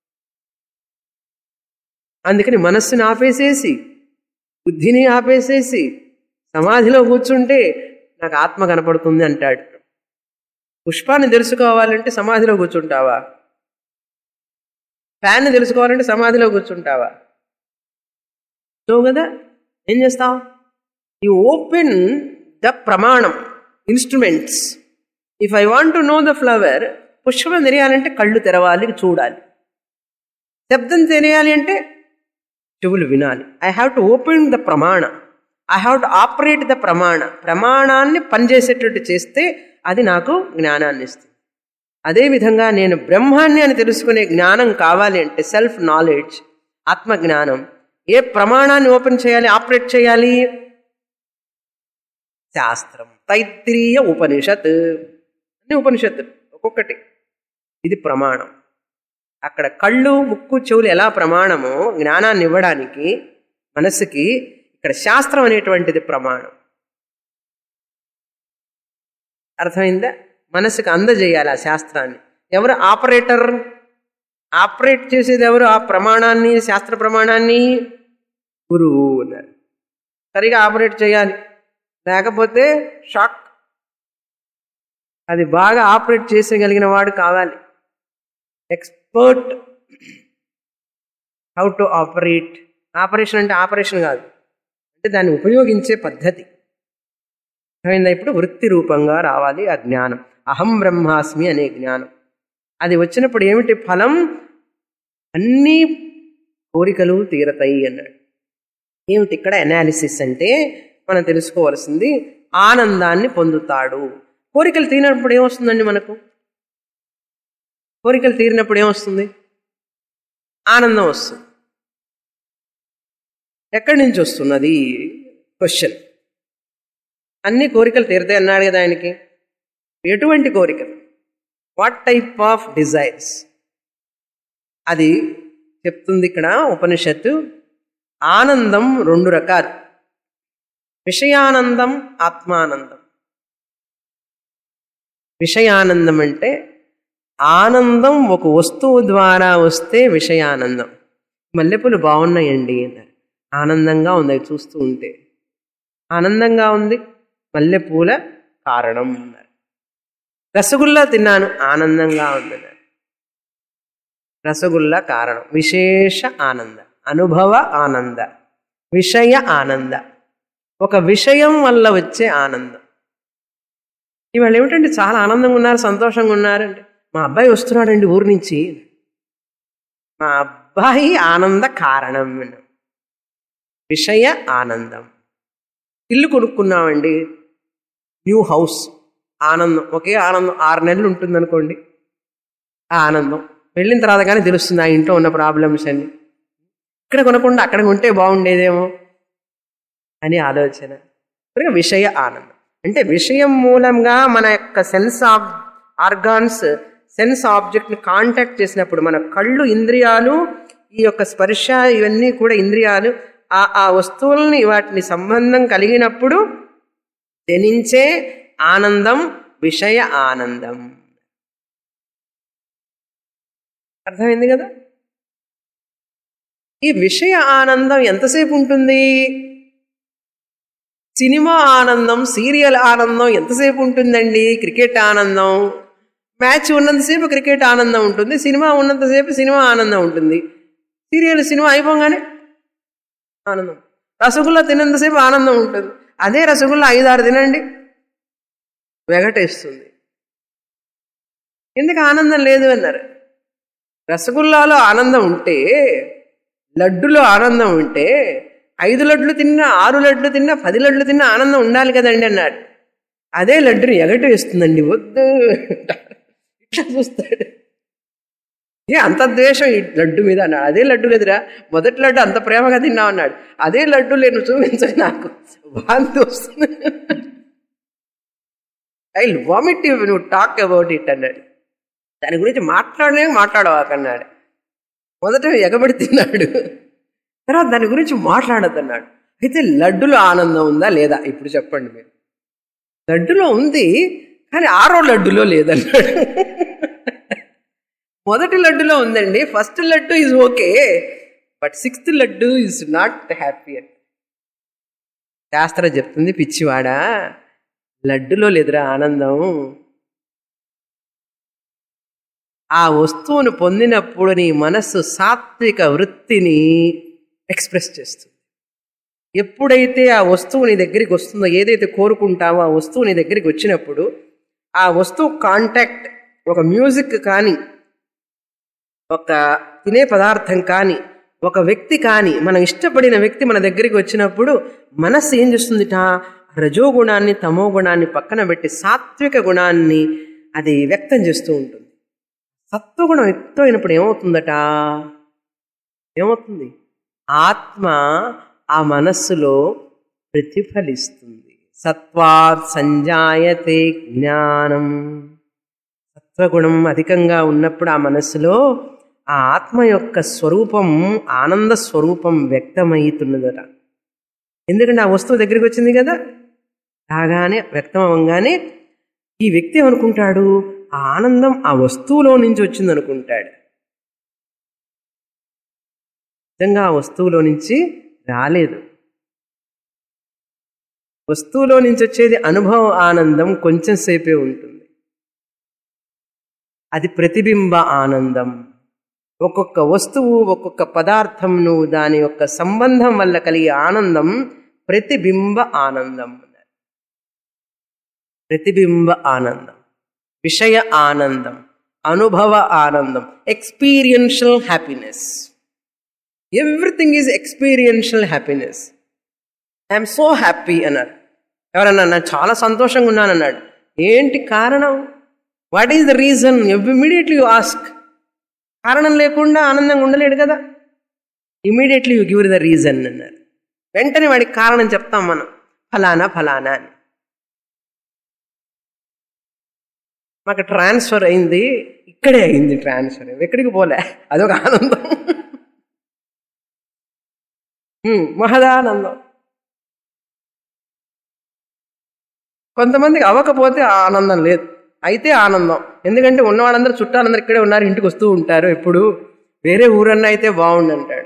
అందుకని మనస్సుని ఆపేసేసి బుద్ధిని ఆపేసేసి సమాధిలో కూర్చుంటే నాకు ఆత్మ కనపడుతుంది అంటాడు పుష్పాన్ని తెలుసుకోవాలంటే సమాధిలో కూర్చుంటావా ఫ్యాన్ని తెలుసుకోవాలంటే సమాధిలో కూర్చుంటావా సో కదా ఏం చేస్తావు యు ఓపెన్ ద ప్రమాణం instruments if I want to know the flower పుష్పం తెలియాలంటే కళ్ళు తెరవాలి చూడాలి శబ్దం తెలియాలి అంటే చెవులు వినాలి I have to open the ప్రమాణ I have to operate the ప్రమాణ ప్రమాణాన్ని పనిచేసేటట్టు చేస్తే అది నాకు జ్ఞానాన్ని ఇస్తుంది అదేవిధంగా నేను బ్రహ్మాన్ని అని తెలుసుకునే జ్ఞానం కావాలి అంటే సెల్ఫ్ నాలెడ్జ్ ఆత్మజ్ఞానం ఏ ప్రమాణాన్ని ఓపెన్ చేయాలి ఆపరేట్ చేయాలి శాస్త్రం తైత్రీయ ఉపనిషత్ అన్ని ఉపనిషత్తులు ఒక్కొక్కటి ఇది ప్రమాణం అక్కడ కళ్ళు ముక్కు చెవులు ఎలా ప్రమాణమో జ్ఞానాన్ని ఇవ్వడానికి మనస్సుకి ఇక్కడ శాస్త్రం అనేటువంటిది ప్రమాణం అర్థమైందా మనసుకు అందజేయాలి ఆ శాస్త్రాన్ని ఎవరు ఆపరేటర్ ఆపరేట్ చేసేది ఎవరు ఆ ప్రమాణాన్ని శాస్త్ర ప్రమాణాన్ని గురువు అన్నారు సరిగా ఆపరేట్ చేయాలి లేకపోతే షాక్ అది బాగా ఆపరేట్ చేసేయగలిగిన వాడు కావాలి expert how to operate operation అంటే ఆపరేషన్ కాదు అంటే దాన్ని ఉపయోగించే పద్ధతి అర్థమైందా ఇప్పుడు వృత్తి రూపంగా రావాలి ఆ జ్ఞానం అహం బ్రహ్మాస్మి అనే జ్ఞానం అది వచ్చినప్పుడు ఏమిటి ఫలం అన్ని కోరికలు తీరతాయి అన్నాడు ఏమిటి ఇక్కడ అనాలిసిస్ అంటే మనం తెలుసుకోవాల్సింది ఆనందాన్ని పొందుతాడు కోరికలు తీరినప్పుడు ఏమొస్తుందండి మనకు కోరికలు తీరినప్పుడు ఏమొస్తుంది ఆనందం వస్తుంది ఎక్కడి నుంచి వస్తున్నది క్వశ్చన్ అన్ని కోరికలు తీరుతాయి అన్నాడు కదా ఆయనకి ఎటువంటి కోరికలు వాట్ టైప్ ఆఫ్ డిజైర్స్ అది చెప్తుంది ఇక్కడ ఉపనిషత్తు ఆనందం రెండు రకాలు విషయానందం ఆత్మానందం విషయానందం అంటే ఆనందం ఒక వస్తువు ద్వారా వస్తే విషయానందం మల్లెపూలు బాగున్నాయండి అన్నారు ఆనందంగా ఉంది అవి చూస్తూ ఉంటే ఆనందంగా ఉంది మల్లెపూల కారణం అన్నారు రసగుల్లా తిన్నాను ఆనందంగా ఉంది అన్నారు రసగుల్లా కారణం విశేష ఆనంద అనుభవ ఆనంద విషయ ఆనంద ఒక విషయం వల్ల వచ్చే ఆనందం ఇవాళ ఏమిటంటే చాలా ఆనందంగా ఉన్నారు సంతోషంగా ఉన్నారంటే మా అబ్బాయి వస్తున్నాడండి ఊరి నుంచి మా అబ్బాయి ఆనంద కారణం విషయ ఆనందం ఇల్లు కొనుక్కున్నామండి న్యూ హౌస్ ఆనందం ఒకే ఆనందం ఆరు నెలలు ఉంటుంది అనుకోండి ఆ ఆనందం వెళ్ళిన తర్వాత కానీ తెలుస్తుంది ఆ ఇంట్లో ఉన్న ప్రాబ్లమ్స్ అన్ని ఇక్కడ కొనకుండా అక్కడ ఉంటే బాగుండేదేమో అని ఆలోచన కనుక విషయ ఆనందం అంటే విషయం మూలంగా మన యొక్క సెన్స్ ఆఫ్ ఆర్గాన్స్ సెన్స్ ఆబ్జెక్ట్ని కాంటాక్ట్ చేసినప్పుడు మన కళ్ళు ఇంద్రియాలు ఈ యొక్క స్పర్శ ఇవన్నీ కూడా ఇంద్రియాలు ఆ ఆ వస్తువుల్ని వాటిని సంబంధం కలిగినప్పుడు జనించే ఆనందం విషయ ఆనందం అర్థమైంది కదా ఈ విషయ ఆనందం ఎంతసేపు ఉంటుంది సినిమా ఆనందం సీరియల్ ఆనందం ఎంతసేపు ఉంటుందండి క్రికెట్ ఆనందం మ్యాచ్ ఉన్నంతసేపు క్రికెట్ ఆనందం ఉంటుంది సినిమా ఉన్నంతసేపు సినిమా ఆనందం ఉంటుంది సీరియల్ సినిమా అయిపోగానే ఆనందం రసగుల్లా తినంతసేపు ఆనందం ఉంటుంది అదే రసగుల్లా ఐదారు తినండి వెగటేస్తుంది ఎందుకు ఆనందం లేదు అన్నారు రసగుల్లాలో ఆనందం ఉంటే లడ్డులో ఆనందం ఉంటే ఐదు లడ్లు తిన్నా ఆరు లడ్లు తిన్నా పది లడ్లు తిన్నా ఆనందం ఉండాలి కదండి అన్నాడు అదే లడ్డుని ఎగటి వేస్తుందండి వద్దు ఇట్లా చూస్తాడు ఏ అంత ద్వేషం ఈ లడ్డు మీద అన్నాడు అదే లడ్డు కదరా మొదటి లడ్డు అంత ప్రేమగా తిన్నావు అన్నాడు అదే లడ్డు నేను చూపించని నాకు వాంతి వస్తుంది ఐ వామిట్ నువ్వు టాక్ అబౌట్ ఇట్ అన్నాడు దాని గురించి మాట్లాడలే మాట్లాడవాకన్నాడు మొదట ఎగబడి తిన్నాడు తర్వాత దాని గురించి మాట్లాడద్దన్నాడు అయితే లడ్డులో ఆనందం ఉందా లేదా ఇప్పుడు చెప్పండి మీరు లడ్డులో ఉంది కానీ ఆరో లడ్డులో లేదన్నాడు మొదటి లడ్డులో ఉందండి first laddu is okay but sixth laddu is not happy అని శాస్త్రం చెప్తుంది పిచ్చివాడా లడ్డులో లేదురా ఆనందం ఆ వస్తువును పొందినప్పుడు నీ మనస్సు సాత్విక వృత్తిని ఎక్స్ప్రెస్ చేస్తుంది ఎప్పుడైతే ఆ వస్తువు నీ దగ్గరికి వస్తుందో ఏదైతే కోరుకుంటావో ఆ వస్తువు నీ దగ్గరికి వచ్చినప్పుడు ఆ వస్తువు కాంటాక్ట్ ఒక మ్యూజిక్ కానీ ఒక తినే పదార్థం కానీ ఒక వ్యక్తి కానీ మనం ఇష్టపడిన వ్యక్తి మన దగ్గరికి వచ్చినప్పుడు మనస్సు ఏం చేస్తుందిట రజోగుణాన్ని తమో గుణాన్ని పక్కన పెట్టి సాత్విక గుణాన్ని అది వ్యక్తం చేస్తూ ఉంటుంది సత్వగుణం ఎక్కువైనప్పుడు ఏమవుతుందట ఏమవుతుంది ఆత్మ ఆ మనస్సులో ప్రతిఫలిస్తుంది సత్వాత్ సంజాయతే జ్ఞానం సత్వగుణం అధికంగా ఉన్నప్పుడు ఆ మనస్సులో ఆ ఆత్మ యొక్క స్వరూపం ఆనంద స్వరూపం వ్యక్తమవుతున్నదట ఎందుకంటే ఆ వస్తువు దగ్గరికి వచ్చింది కదా రాగానే వ్యక్తం అవ్వగానే ఈ వ్యక్తి ఏమనుకుంటాడు ఆ ఆనందం ఆ వస్తువులో నుంచి వచ్చింది అనుకుంటాడు నిజంగా ఆ వస్తువులో నుంచి రాలేదు వస్తువులో నుంచి వచ్చేది అనుభవ ఆనందం కొంచెం సేపే ఉంటుంది అది ప్రతిబింబ ఆనందం ఒక్కొక్క వస్తువు ఒక్కొక్క పదార్థం నువ్వు దాని యొక్క సంబంధం వల్ల కలిగే ఆనందం ప్రతిబింబ ఆనందం అన్నారు ప్రతిబింబ ఆనందం విషయ ఆనందం అనుభవ ఆనందం experiential happiness everything is experiential happiness I'm so happy అన్నారు ఎవరన్నా నేను చాలా సంతోషంగా ఉన్నాను అన్నాడు ఏంటి కారణం what is the reason immediately you ask కారణం లేకుండా ఆనందంగా ఉండలేడు కదా immediately you give the reason అన్నారు వెంటనే వాడికి కారణం చెప్తాం మనం ఫలానా ఫలానా అని మాకు ట్రాన్స్ఫర్ అయింది ఇక్కడే అయింది ట్రాన్స్ఫర్ ఎక్కడికి పోలే అదొక ఆనందం హ్మ్, మహదానందం కొంతమందికి అవ్వకపోతే ఆ ఆనందం లేదు అయితే ఆనందం ఎందుకంటే ఉన్న వాళ్ళందరూ చుట్టాలందరూ ఇక్కడే ఉన్నారు ఇంటికి వస్తూ ఉంటారు ఎప్పుడు వేరే ఊరన్నా అయితే బాగుండు అంటాడు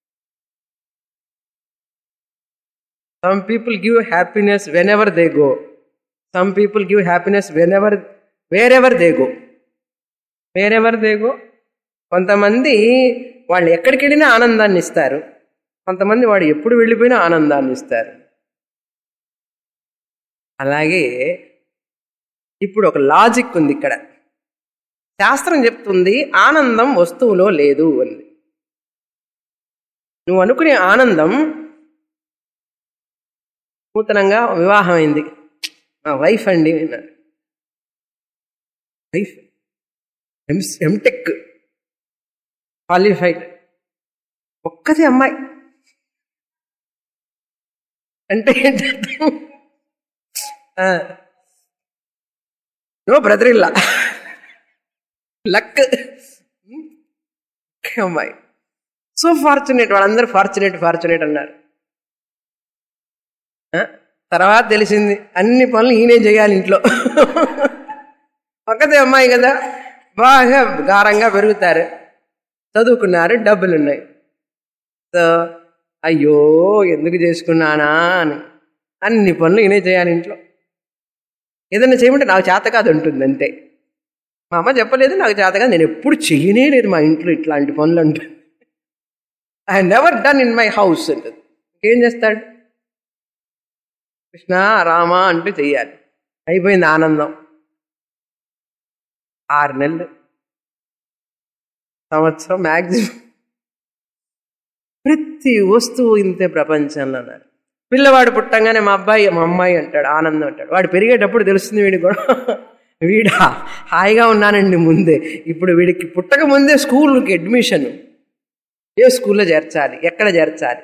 some people give happiness whenever they go some people give happiness whenever wherever they go wherever they go కొంతమంది వాళ్ళు ఎక్కడికి వెళ్ళినా ఆనందాన్ని ఇస్తారు కొంతమంది వాడు ఎప్పుడు వెళ్ళిపోయినా ఆనందాన్ని ఇస్తారు అలాగే ఇప్పుడు ఒక లాజిక్ ఉంది ఇక్కడ శాస్త్రం చెప్తుంది ఆనందం వస్తువులో లేదు అని నువ్వు అనుకునే ఆనందం నూతనంగా వివాహం అయింది మా వైఫ్ అండి అన్నారు వైఫ్ ఎం ఎంటెక్ క్వాలిఫైడ్ ఒక్కది అమ్మాయి అంటే ఏంటంటే నో బ్రదర్ ఇల్లా లక్ అమ్మాయి సో ఫార్చునేట్ వాళ్ళందరూ ఫార్చునేట్ ఫార్చునేట్ అన్నారు ఆ, తర్వాత తెలిసింది అన్ని పనులు ఈయనే చేయాలి ఇంట్లో ఒక్కతే అమ్మాయి కదా బాగా గారంగా పెరుగుతారు చదువుకున్నారు డబ్బులు ఉన్నాయి సో అయ్యో ఎందుకు చేసుకున్నానా అని అన్ని పనులు ఈయనే చేయాలి ఇంట్లో ఏదైనా చేయమంటే నాకు చేత కాదు ఉంటుంది అంతే మా అమ్మ చెప్పలేదు నాకు చేత కాదు నేను ఎప్పుడు చెయ్యనే లేదు మా ఇంట్లో ఇట్లాంటి పనులు అంటుంది I never done in my house అంటుంది ఏం చేస్తాడు కృష్ణ రామ అంటూ చెయ్యాలి అయిపోయింది ఆనందం ఆరు నెలలు సంవత్సరం మ్యాక్సిమం ప్రతి వస్తువు ఇంతే ప్రపంచంలో ఉన్నారు పిల్లవాడు పుట్టంగానే మా అబ్బాయి మా అమ్మాయి అంటాడు ఆనందం అంటాడు వాడు పెరిగేటప్పుడు తెలుస్తుంది వీడికి కూడా వీడా హాయిగా ఉన్నానండి ముందే ఇప్పుడు వీడికి పుట్టక ముందే స్కూల్కి అడ్మిషన్ ఏ స్కూల్లో చేర్చాలి ఎక్కడ చేర్చాలి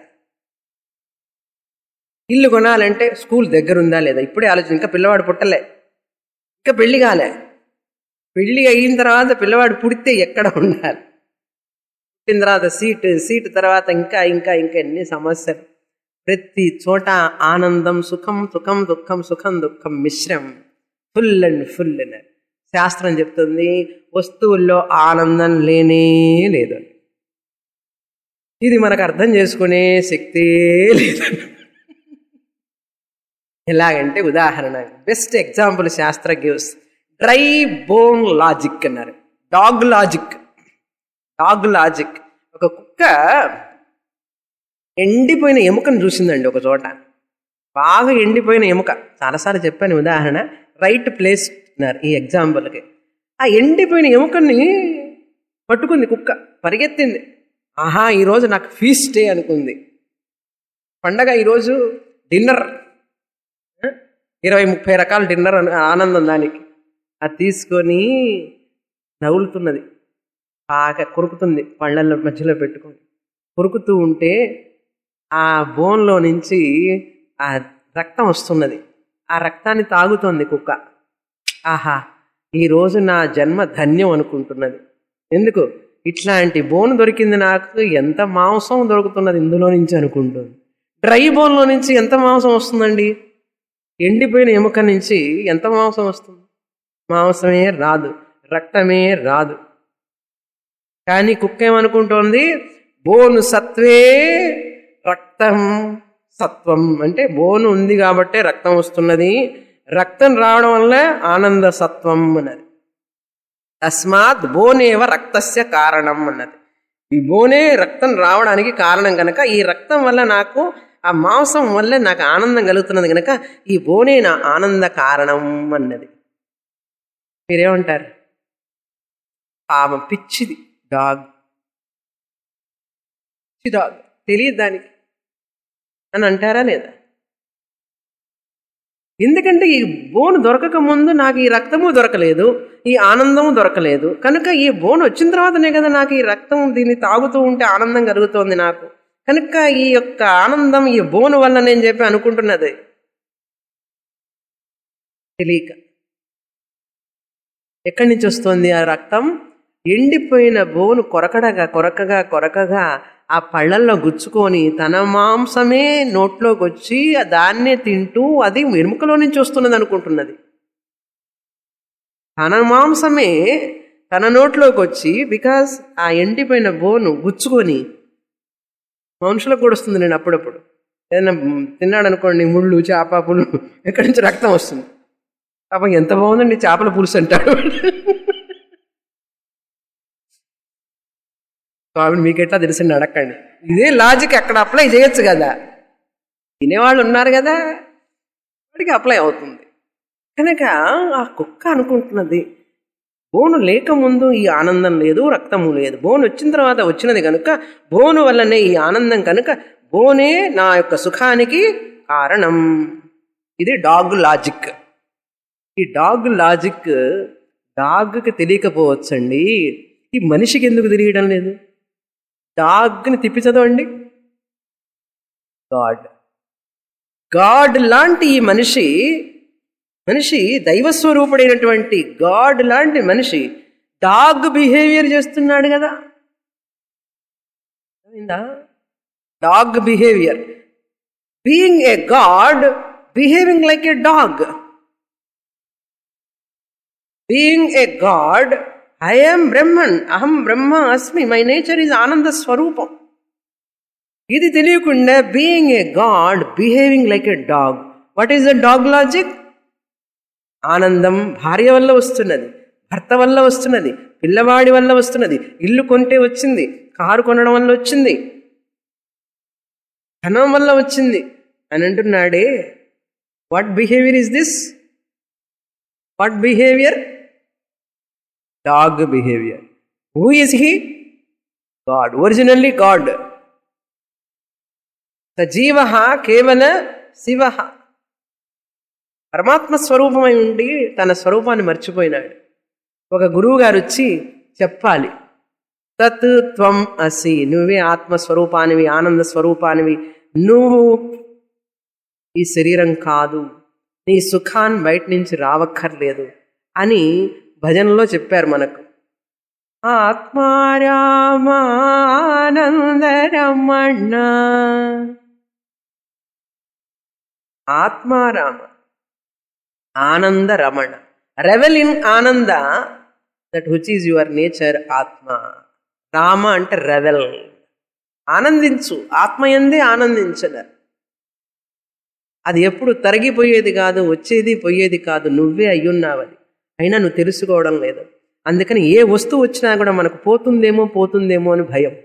ఇల్లు కొనాలంటే స్కూల్ దగ్గర ఉందా లేదా ఇప్పుడే ఆలోచన ఇంకా పిల్లవాడు పుట్టలే ఇంకా పెళ్లి కాలే పెళ్లి అయిన తర్వాత పిల్లవాడు పుడితే ఎక్కడ ఉండాలి పుట్టిన తర్వాత సీట్ సీట్ తర్వాత ఇంకా ఇంకా ఇంకా ఎన్ని సమస్యలు ప్రతి చోట ఆనందం సుఖం సుఖం దుఃఖం సుఖం దుఃఖం మిశ్రం ఫుల్ అండ్ ఫుల్ అన్నారు శాస్త్రం చెప్తుంది వస్తువుల్లో ఆనందం లేనే లేదు ఇది మనకు అర్థం చేసుకునే శక్తే లేదు ఎలాగంటే ఉదాహరణ బెస్ట్ ఎగ్జాంపుల్ శాస్త్ర గివ్స్ డ్రై బోన్ లాజిక్ అన్నారు డాగ్ లాజిక్ డాగ్ లాజిక్ ఒక కుక్క ఎండిపోయిన ఎముకను చూసిందండి ఒక చోట బాగా ఎండిపోయిన ఎముక చాలాసార్లు చెప్పాను ఉదాహరణ రైట్ ప్లేస్ అన్నారు ఈ ఎగ్జాంపుల్కి ఆ ఎండిపోయిన ఎముకని పట్టుకుంది కుక్క పరిగెత్తింది ఆహా ఈరోజు నాకు ఫీస్ట్ డే అనుకుంది పండగ ఈరోజు డిన్నర్ ఇరవై ముప్పై రకాల డిన్నర్ అని ఆనందం దానికి అది తీసుకొని నవ్వులుతున్నది బాగా కొరుకుతుంది పళ్ళల్లో మధ్యలో పెట్టుకొని కొరుకుతూ ఉంటే ఆ బోన్లో నుంచి ఆ రక్తం వస్తున్నది ఆ రక్తాన్ని తాగుతోంది కుక్క ఆహా ఈరోజు నా జన్మ ధన్యం అనుకుంటున్నది ఎందుకు ఇట్లాంటి బోన్ దొరికింది నాకు ఎంత మాంసం దొరుకుతున్నది ఇందులో నుంచి అనుకుంటుంది డ్రై బోన్లో నుంచి ఎంత మాంసం వస్తుందండి ఎండిపోయిన ఎముక నుంచి ఎంత మాంసం వస్తుంది మాంసమే రాదు రక్తమే రాదు కానీ కుక్క ఏమనుకుంటోంది బోను సత్వే రక్తం సత్వం అంటే బోను ఉంది కాబట్టే రక్తం వస్తున్నది రక్తం రావడం వల్ల ఆనంద సత్వం అన్నది తస్మాత్ బోనేవ రక్తస్య కారణం అన్నది ఈ బోనే రక్తం రావడానికి కారణం కనుక ఈ రక్తం వల్ల నాకు ఆ మాంసం వల్ల నాకు ఆనందం కలుగుతున్నది కనుక ఈ బోనే నా ఆనంద కారణం అన్నది మీరేమంటారు పాపం పిచ్చిది డాగ్ పిచ్చి డాగ్ తెలియదు దానికి అని అంటారా లేదా ఎందుకంటే ఈ బోన్ దొరకక ముందు నాకు ఈ రక్తము దొరకలేదు ఈ ఆనందము దొరకలేదు కనుక ఈ బోన్ వచ్చిన తర్వాతనే కదా నాకు ఈ రక్తం దీన్ని తాగుతూ ఉంటే ఆనందం కలుగుతోంది నాకు కనుక ఈ యొక్క ఆనందం ఈ బోన్ వల్ల నేను చెప్పి అనుకుంటున్నది తెలియక ఎక్కడి నుంచి వస్తుంది ఆ రక్తం ఎండిపోయిన బోను కొరకడగా కొరకగా కొరకగా ఆ పళ్ళల్లో గుచ్చుకొని తన మాంసమే నోట్లోకి వచ్చి దాన్నే తింటూ అది వెనుకలో నుంచి వస్తున్నది అనుకుంటున్నది తన మాంసమే తన నోట్లోకి వచ్చి బికాస్ ఆ ఎండిపోయిన బోను గుచ్చుకొని మనుషులకు కూడా వస్తుంది నేను అప్పుడప్పుడు ఏదైనా తిన్నాడు అనుకోండి ముళ్ళు చేప పులు ఎక్కడి నుంచి రక్తం వస్తుంది పాపం ఎంత బాగుందండి చేపల పులుసు అంటాడు స్వామిని మీకు ఎట్లా తెలిసింది అడగండి ఇదే లాజిక్ అక్కడ అప్లై చేయొచ్చు కదా తినేవాళ్ళు ఉన్నారు కదా వాడికి అప్లై అవుతుంది కనుక ఆ కుక్క అనుకుంటున్నది బోను లేకముందు ఈ ఆనందం లేదు రక్తము లేదు బోను వచ్చిన తర్వాత వచ్చినది కనుక బోను వల్లనే ఈ ఆనందం కనుక బోనే నా యొక్క సుఖానికి కారణం ఇది డాగ్ లాజిక్ ఈ డాగ్ లాజిక్ డాగ్కి తెలియకపోవచ్చండి ఈ మనిషికి ఎందుకు తెలియడం లేదు డాగ్ని తిప్పి చదవండి గాడ్ గాడ్ లాంటి ఈ మనిషి మనిషి దైవస్వరూపుడైనటువంటి గాడ్ లాంటి మనిషి డాగ్ బిహేవియర్ చేస్తున్నాడు కదా అయిందా dog behaviour being a god behaving like a dog being a god I'm Brahman అహం బ్రహ్మ అస్మి మై నేచర్ ఈజ్ ఆనంద స్వరూపం ఇది తెలియకుండా being a god behaving like a dog what is the dog logic ఆనందం భార్య వల్ల వస్తున్నది భర్త వల్ల వస్తున్నది పిల్లవాడి వల్ల వస్తున్నది ఇల్లు కొంటే వచ్చింది కారు కొనడం వల్ల వచ్చింది ధనం వల్ల వచ్చింది అని అంటున్నాడే what behaviour is this what behaviour dog behaviour who is he god originally god సజీవ కేవల శివ పరమాత్మ స్వరూపమై ఉండి తన స్వరూపాన్ని మర్చిపోయినాడు ఒక గురువు గారు వచ్చి చెప్పాలి తత్ త్వం అసి నువ్వే ఆత్మస్వరూపానివి ఆనంద స్వరూపానివి నువ్వు ఈ శరీరం కాదు నీ సుఖాన్ని బయట నుంచి రావక్కర్లేదు అని భజనలో చెప్పారు మనకు ఆత్మారామానందరమణ ఆత్మారామ ఆనంద రమణ రెవెల్ ఇన్ ఆనంద that which is your nature ఆత్మ రామ అంటే రెవెల్ ఆనందించు ఆత్మయందే ఆనందించద అది ఎప్పుడు తరిగిపోయేది కాదు వచ్చేది పోయేది కాదు నువ్వే అయ్యున్నావది అయినా నువ్వు తెలుసుకోవడం లేదు అందుకని ఏ వస్తువు వచ్చినా కూడా మనకు పోతుందేమో పోతుందేమో అని భయం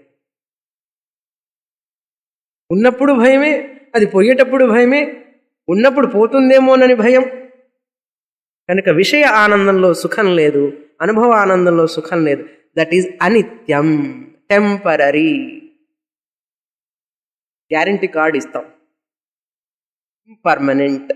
ఉన్నప్పుడు భయమే అది పోయేటప్పుడు భయమే ఉన్నప్పుడు పోతుందేమోనని భయం కనుక విషయ ఆనందంలో సుఖం లేదు అనుభవ ఆనందంలో సుఖం లేదు దట్ ఈజ్ అనిత్యం టెంపరీ గ్యారంటీ కార్డ్ ఇస్తాం పర్మనెంట్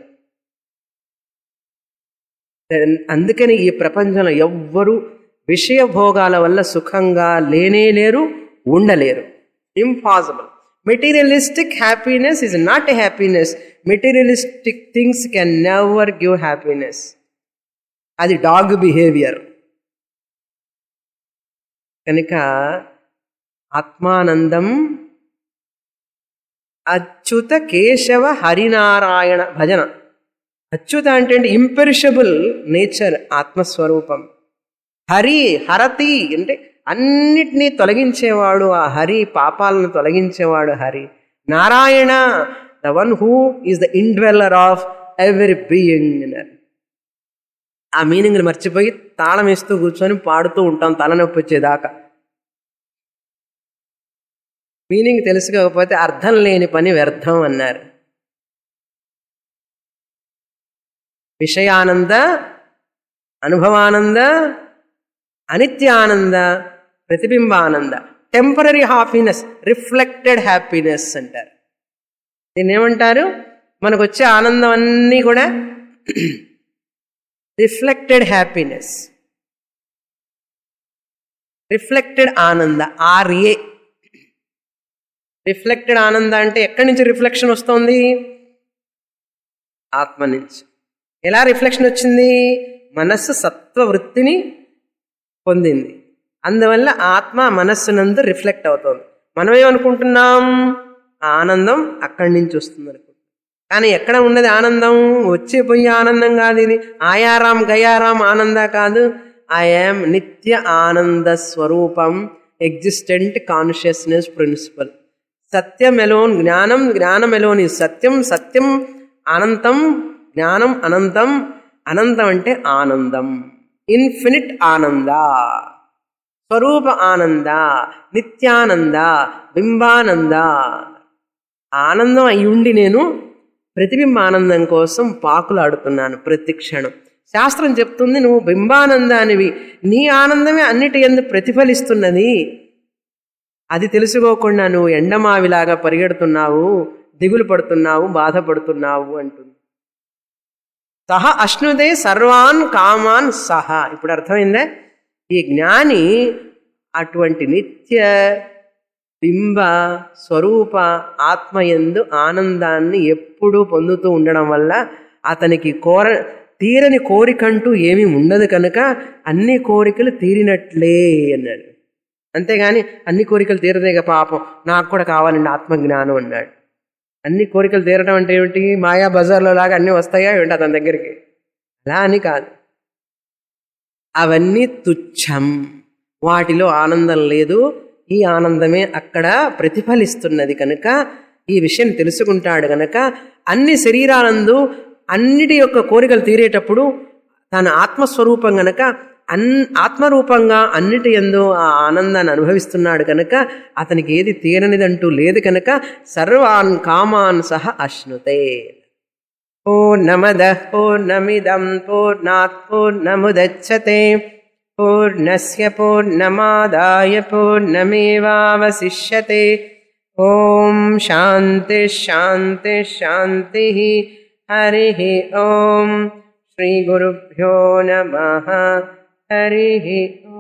అందుకని ఈ ప్రపంచంలో ఎవ్వరూ విషయ భోగాల వల్ల సుఖంగా లేనే లేరు ఉండలేరు impossible materialistic happiness is not a happiness materialistic things can never give happiness అది డాగ్ బిహేవియర్ కనుక ఆత్మానందం అచ్యుత కేశవ హరినారాయణ భజన అచ్యుత అంటే ఇంపెరిషబుల్ నేచర్ ఆత్మస్వరూపం హరి హరతి అంటే అన్నిటినీ తొలగించేవాడు ఆ హరి పాపాలను తొలగించేవాడు Hari Narayana the one who is the indweller of every being అన్నారు ఆ మీనింగ్ని మర్చిపోయి తాళం వేస్తూ కూర్చొని పాడుతూ ఉంటాం తలనొప్పి వచ్చేదాకా మీనింగ్ తెలుసుకోకపోతే అర్థం లేని పని వ్యర్థం అన్నారు విషయానంద అనుభవానంద అనిత్యానంద ప్రతిబింబానంద టెంపరీ హ్యాపీనెస్ రిఫ్లెక్టెడ్ హ్యాపీనెస్ అంటారు దీన్ని ఏమంటారు మనకు వచ్చే ఆనందం అన్నీ కూడా రిఫ్లెక్టెడ్ హ్యాపీనెస్ రిఫ్లెక్టెడ్ ఆనంద ఆర్ఏ రిఫ్లెక్టెడ్ ఆనంద అంటే ఎక్కడి నుంచి రిఫ్లెక్షన్ వస్తుంది ఆత్మ నుంచి ఎలా రిఫ్లెక్షన్ వచ్చింది మనస్సు సత్వవృత్తిని పొందింది అందువల్ల ఆత్మ మనస్సునందు రిఫ్లెక్ట్ అవుతుంది మనం ఏమనుకుంటున్నాం ఆ ఆనందం అక్కడి నుంచి వస్తుంది అనుకుంటున్నాం కానీ ఎక్కడ ఉన్నది ఆనందం వచ్చే పోయి ఆనందం కాదు ఇది ఆయారాం గయారాం ఆనంద కాదు ఐఎమ్ నిత్య ఆనంద స్వరూపం ఎగ్జిస్టెంట్ కాన్షియస్నెస్ ప్రిన్సిపల్ సత్యం ఎలోన్ జ్ఞానం జ్ఞానం ఎలోన్ ఈ సత్యం సత్యం అనంతం జ్ఞానం అనంతం అనంతం అంటే ఆనందం ఇన్ఫినిట్ ఆనంద స్వరూప ఆనంద నిత్యానంద బింబానంద ఆనందం అయ్యుండి నేను ప్రతిబింబ ఆనందం కోసం పాకులాడుతున్నాను ప్రతి క్షణం శాస్త్రం చెప్తుంది నువ్వు బింబానందానివి నీ ఆనందమే అన్నిటి ఎందు ప్రతిఫలిస్తున్నది అది తెలుసుకోకుండా నువ్వు ఎండమావిలాగా పరిగెడుతున్నావు దిగులు పడుతున్నావు బాధపడుతున్నావు అంటుంది సహ అశ్నుదే సర్వాన్ కామాన్ సహ ఇప్పుడు అర్థమైందా ఈ జ్ఞాని అటువంటి నిత్య బింబ స్వరూప ఆత్మయందు ఆనందాన్ని ఎప్పుడూ పొందుతూ ఉండడం వల్ల అతనికి కోర తీరని కోరికంటూ ఏమీ ఉండదు కనుక అన్ని కోరికలు తీరినట్లే అన్నాడు అంతేగాని అన్ని కోరికలు తీరదేగ పాపం నాకు కూడా కావాలండి ఆత్మజ్ఞానం అన్నాడు అన్ని కోరికలు తీరడం అంటే ఏమిటి మాయా బజార్లో లాగా అన్నీ వస్తాయా ఏమిటి అతని దగ్గరికి అలా అని కాదు అవన్నీ తుచ్చం వాటిలో ఆనందం లేదు ఈ ఆనందమే అక్కడ ప్రతిఫలిస్తున్నది కనుక ఈ విషయం తెలుసుకుంటాడు గనక అన్ని శరీరాలందు అన్నిటి యొక్క కోరికలు తీరేటప్పుడు తన ఆత్మస్వరూపం గనక అన్ ఆత్మరూపంగా అన్నిటి ఎందు ఆ ఆనందాన్ని అనుభవిస్తున్నాడు కనుక అతనికి ఏది తీరనిదంటూ లేదు కనుక సర్వాన్ కామాన్ సహ అశ్నుతే పూర్ణమద పూర్ణమిదం పూర్ణాత్ పూర్ణముదచ్చతే పూర్ణస్య పూర్ణమాదాయ పూర్ణమేవావశిష్యతే ఓం శాంతి శాంతి శాంతి హరి ఓం శ్రీ గురుభ్యో నమ హరి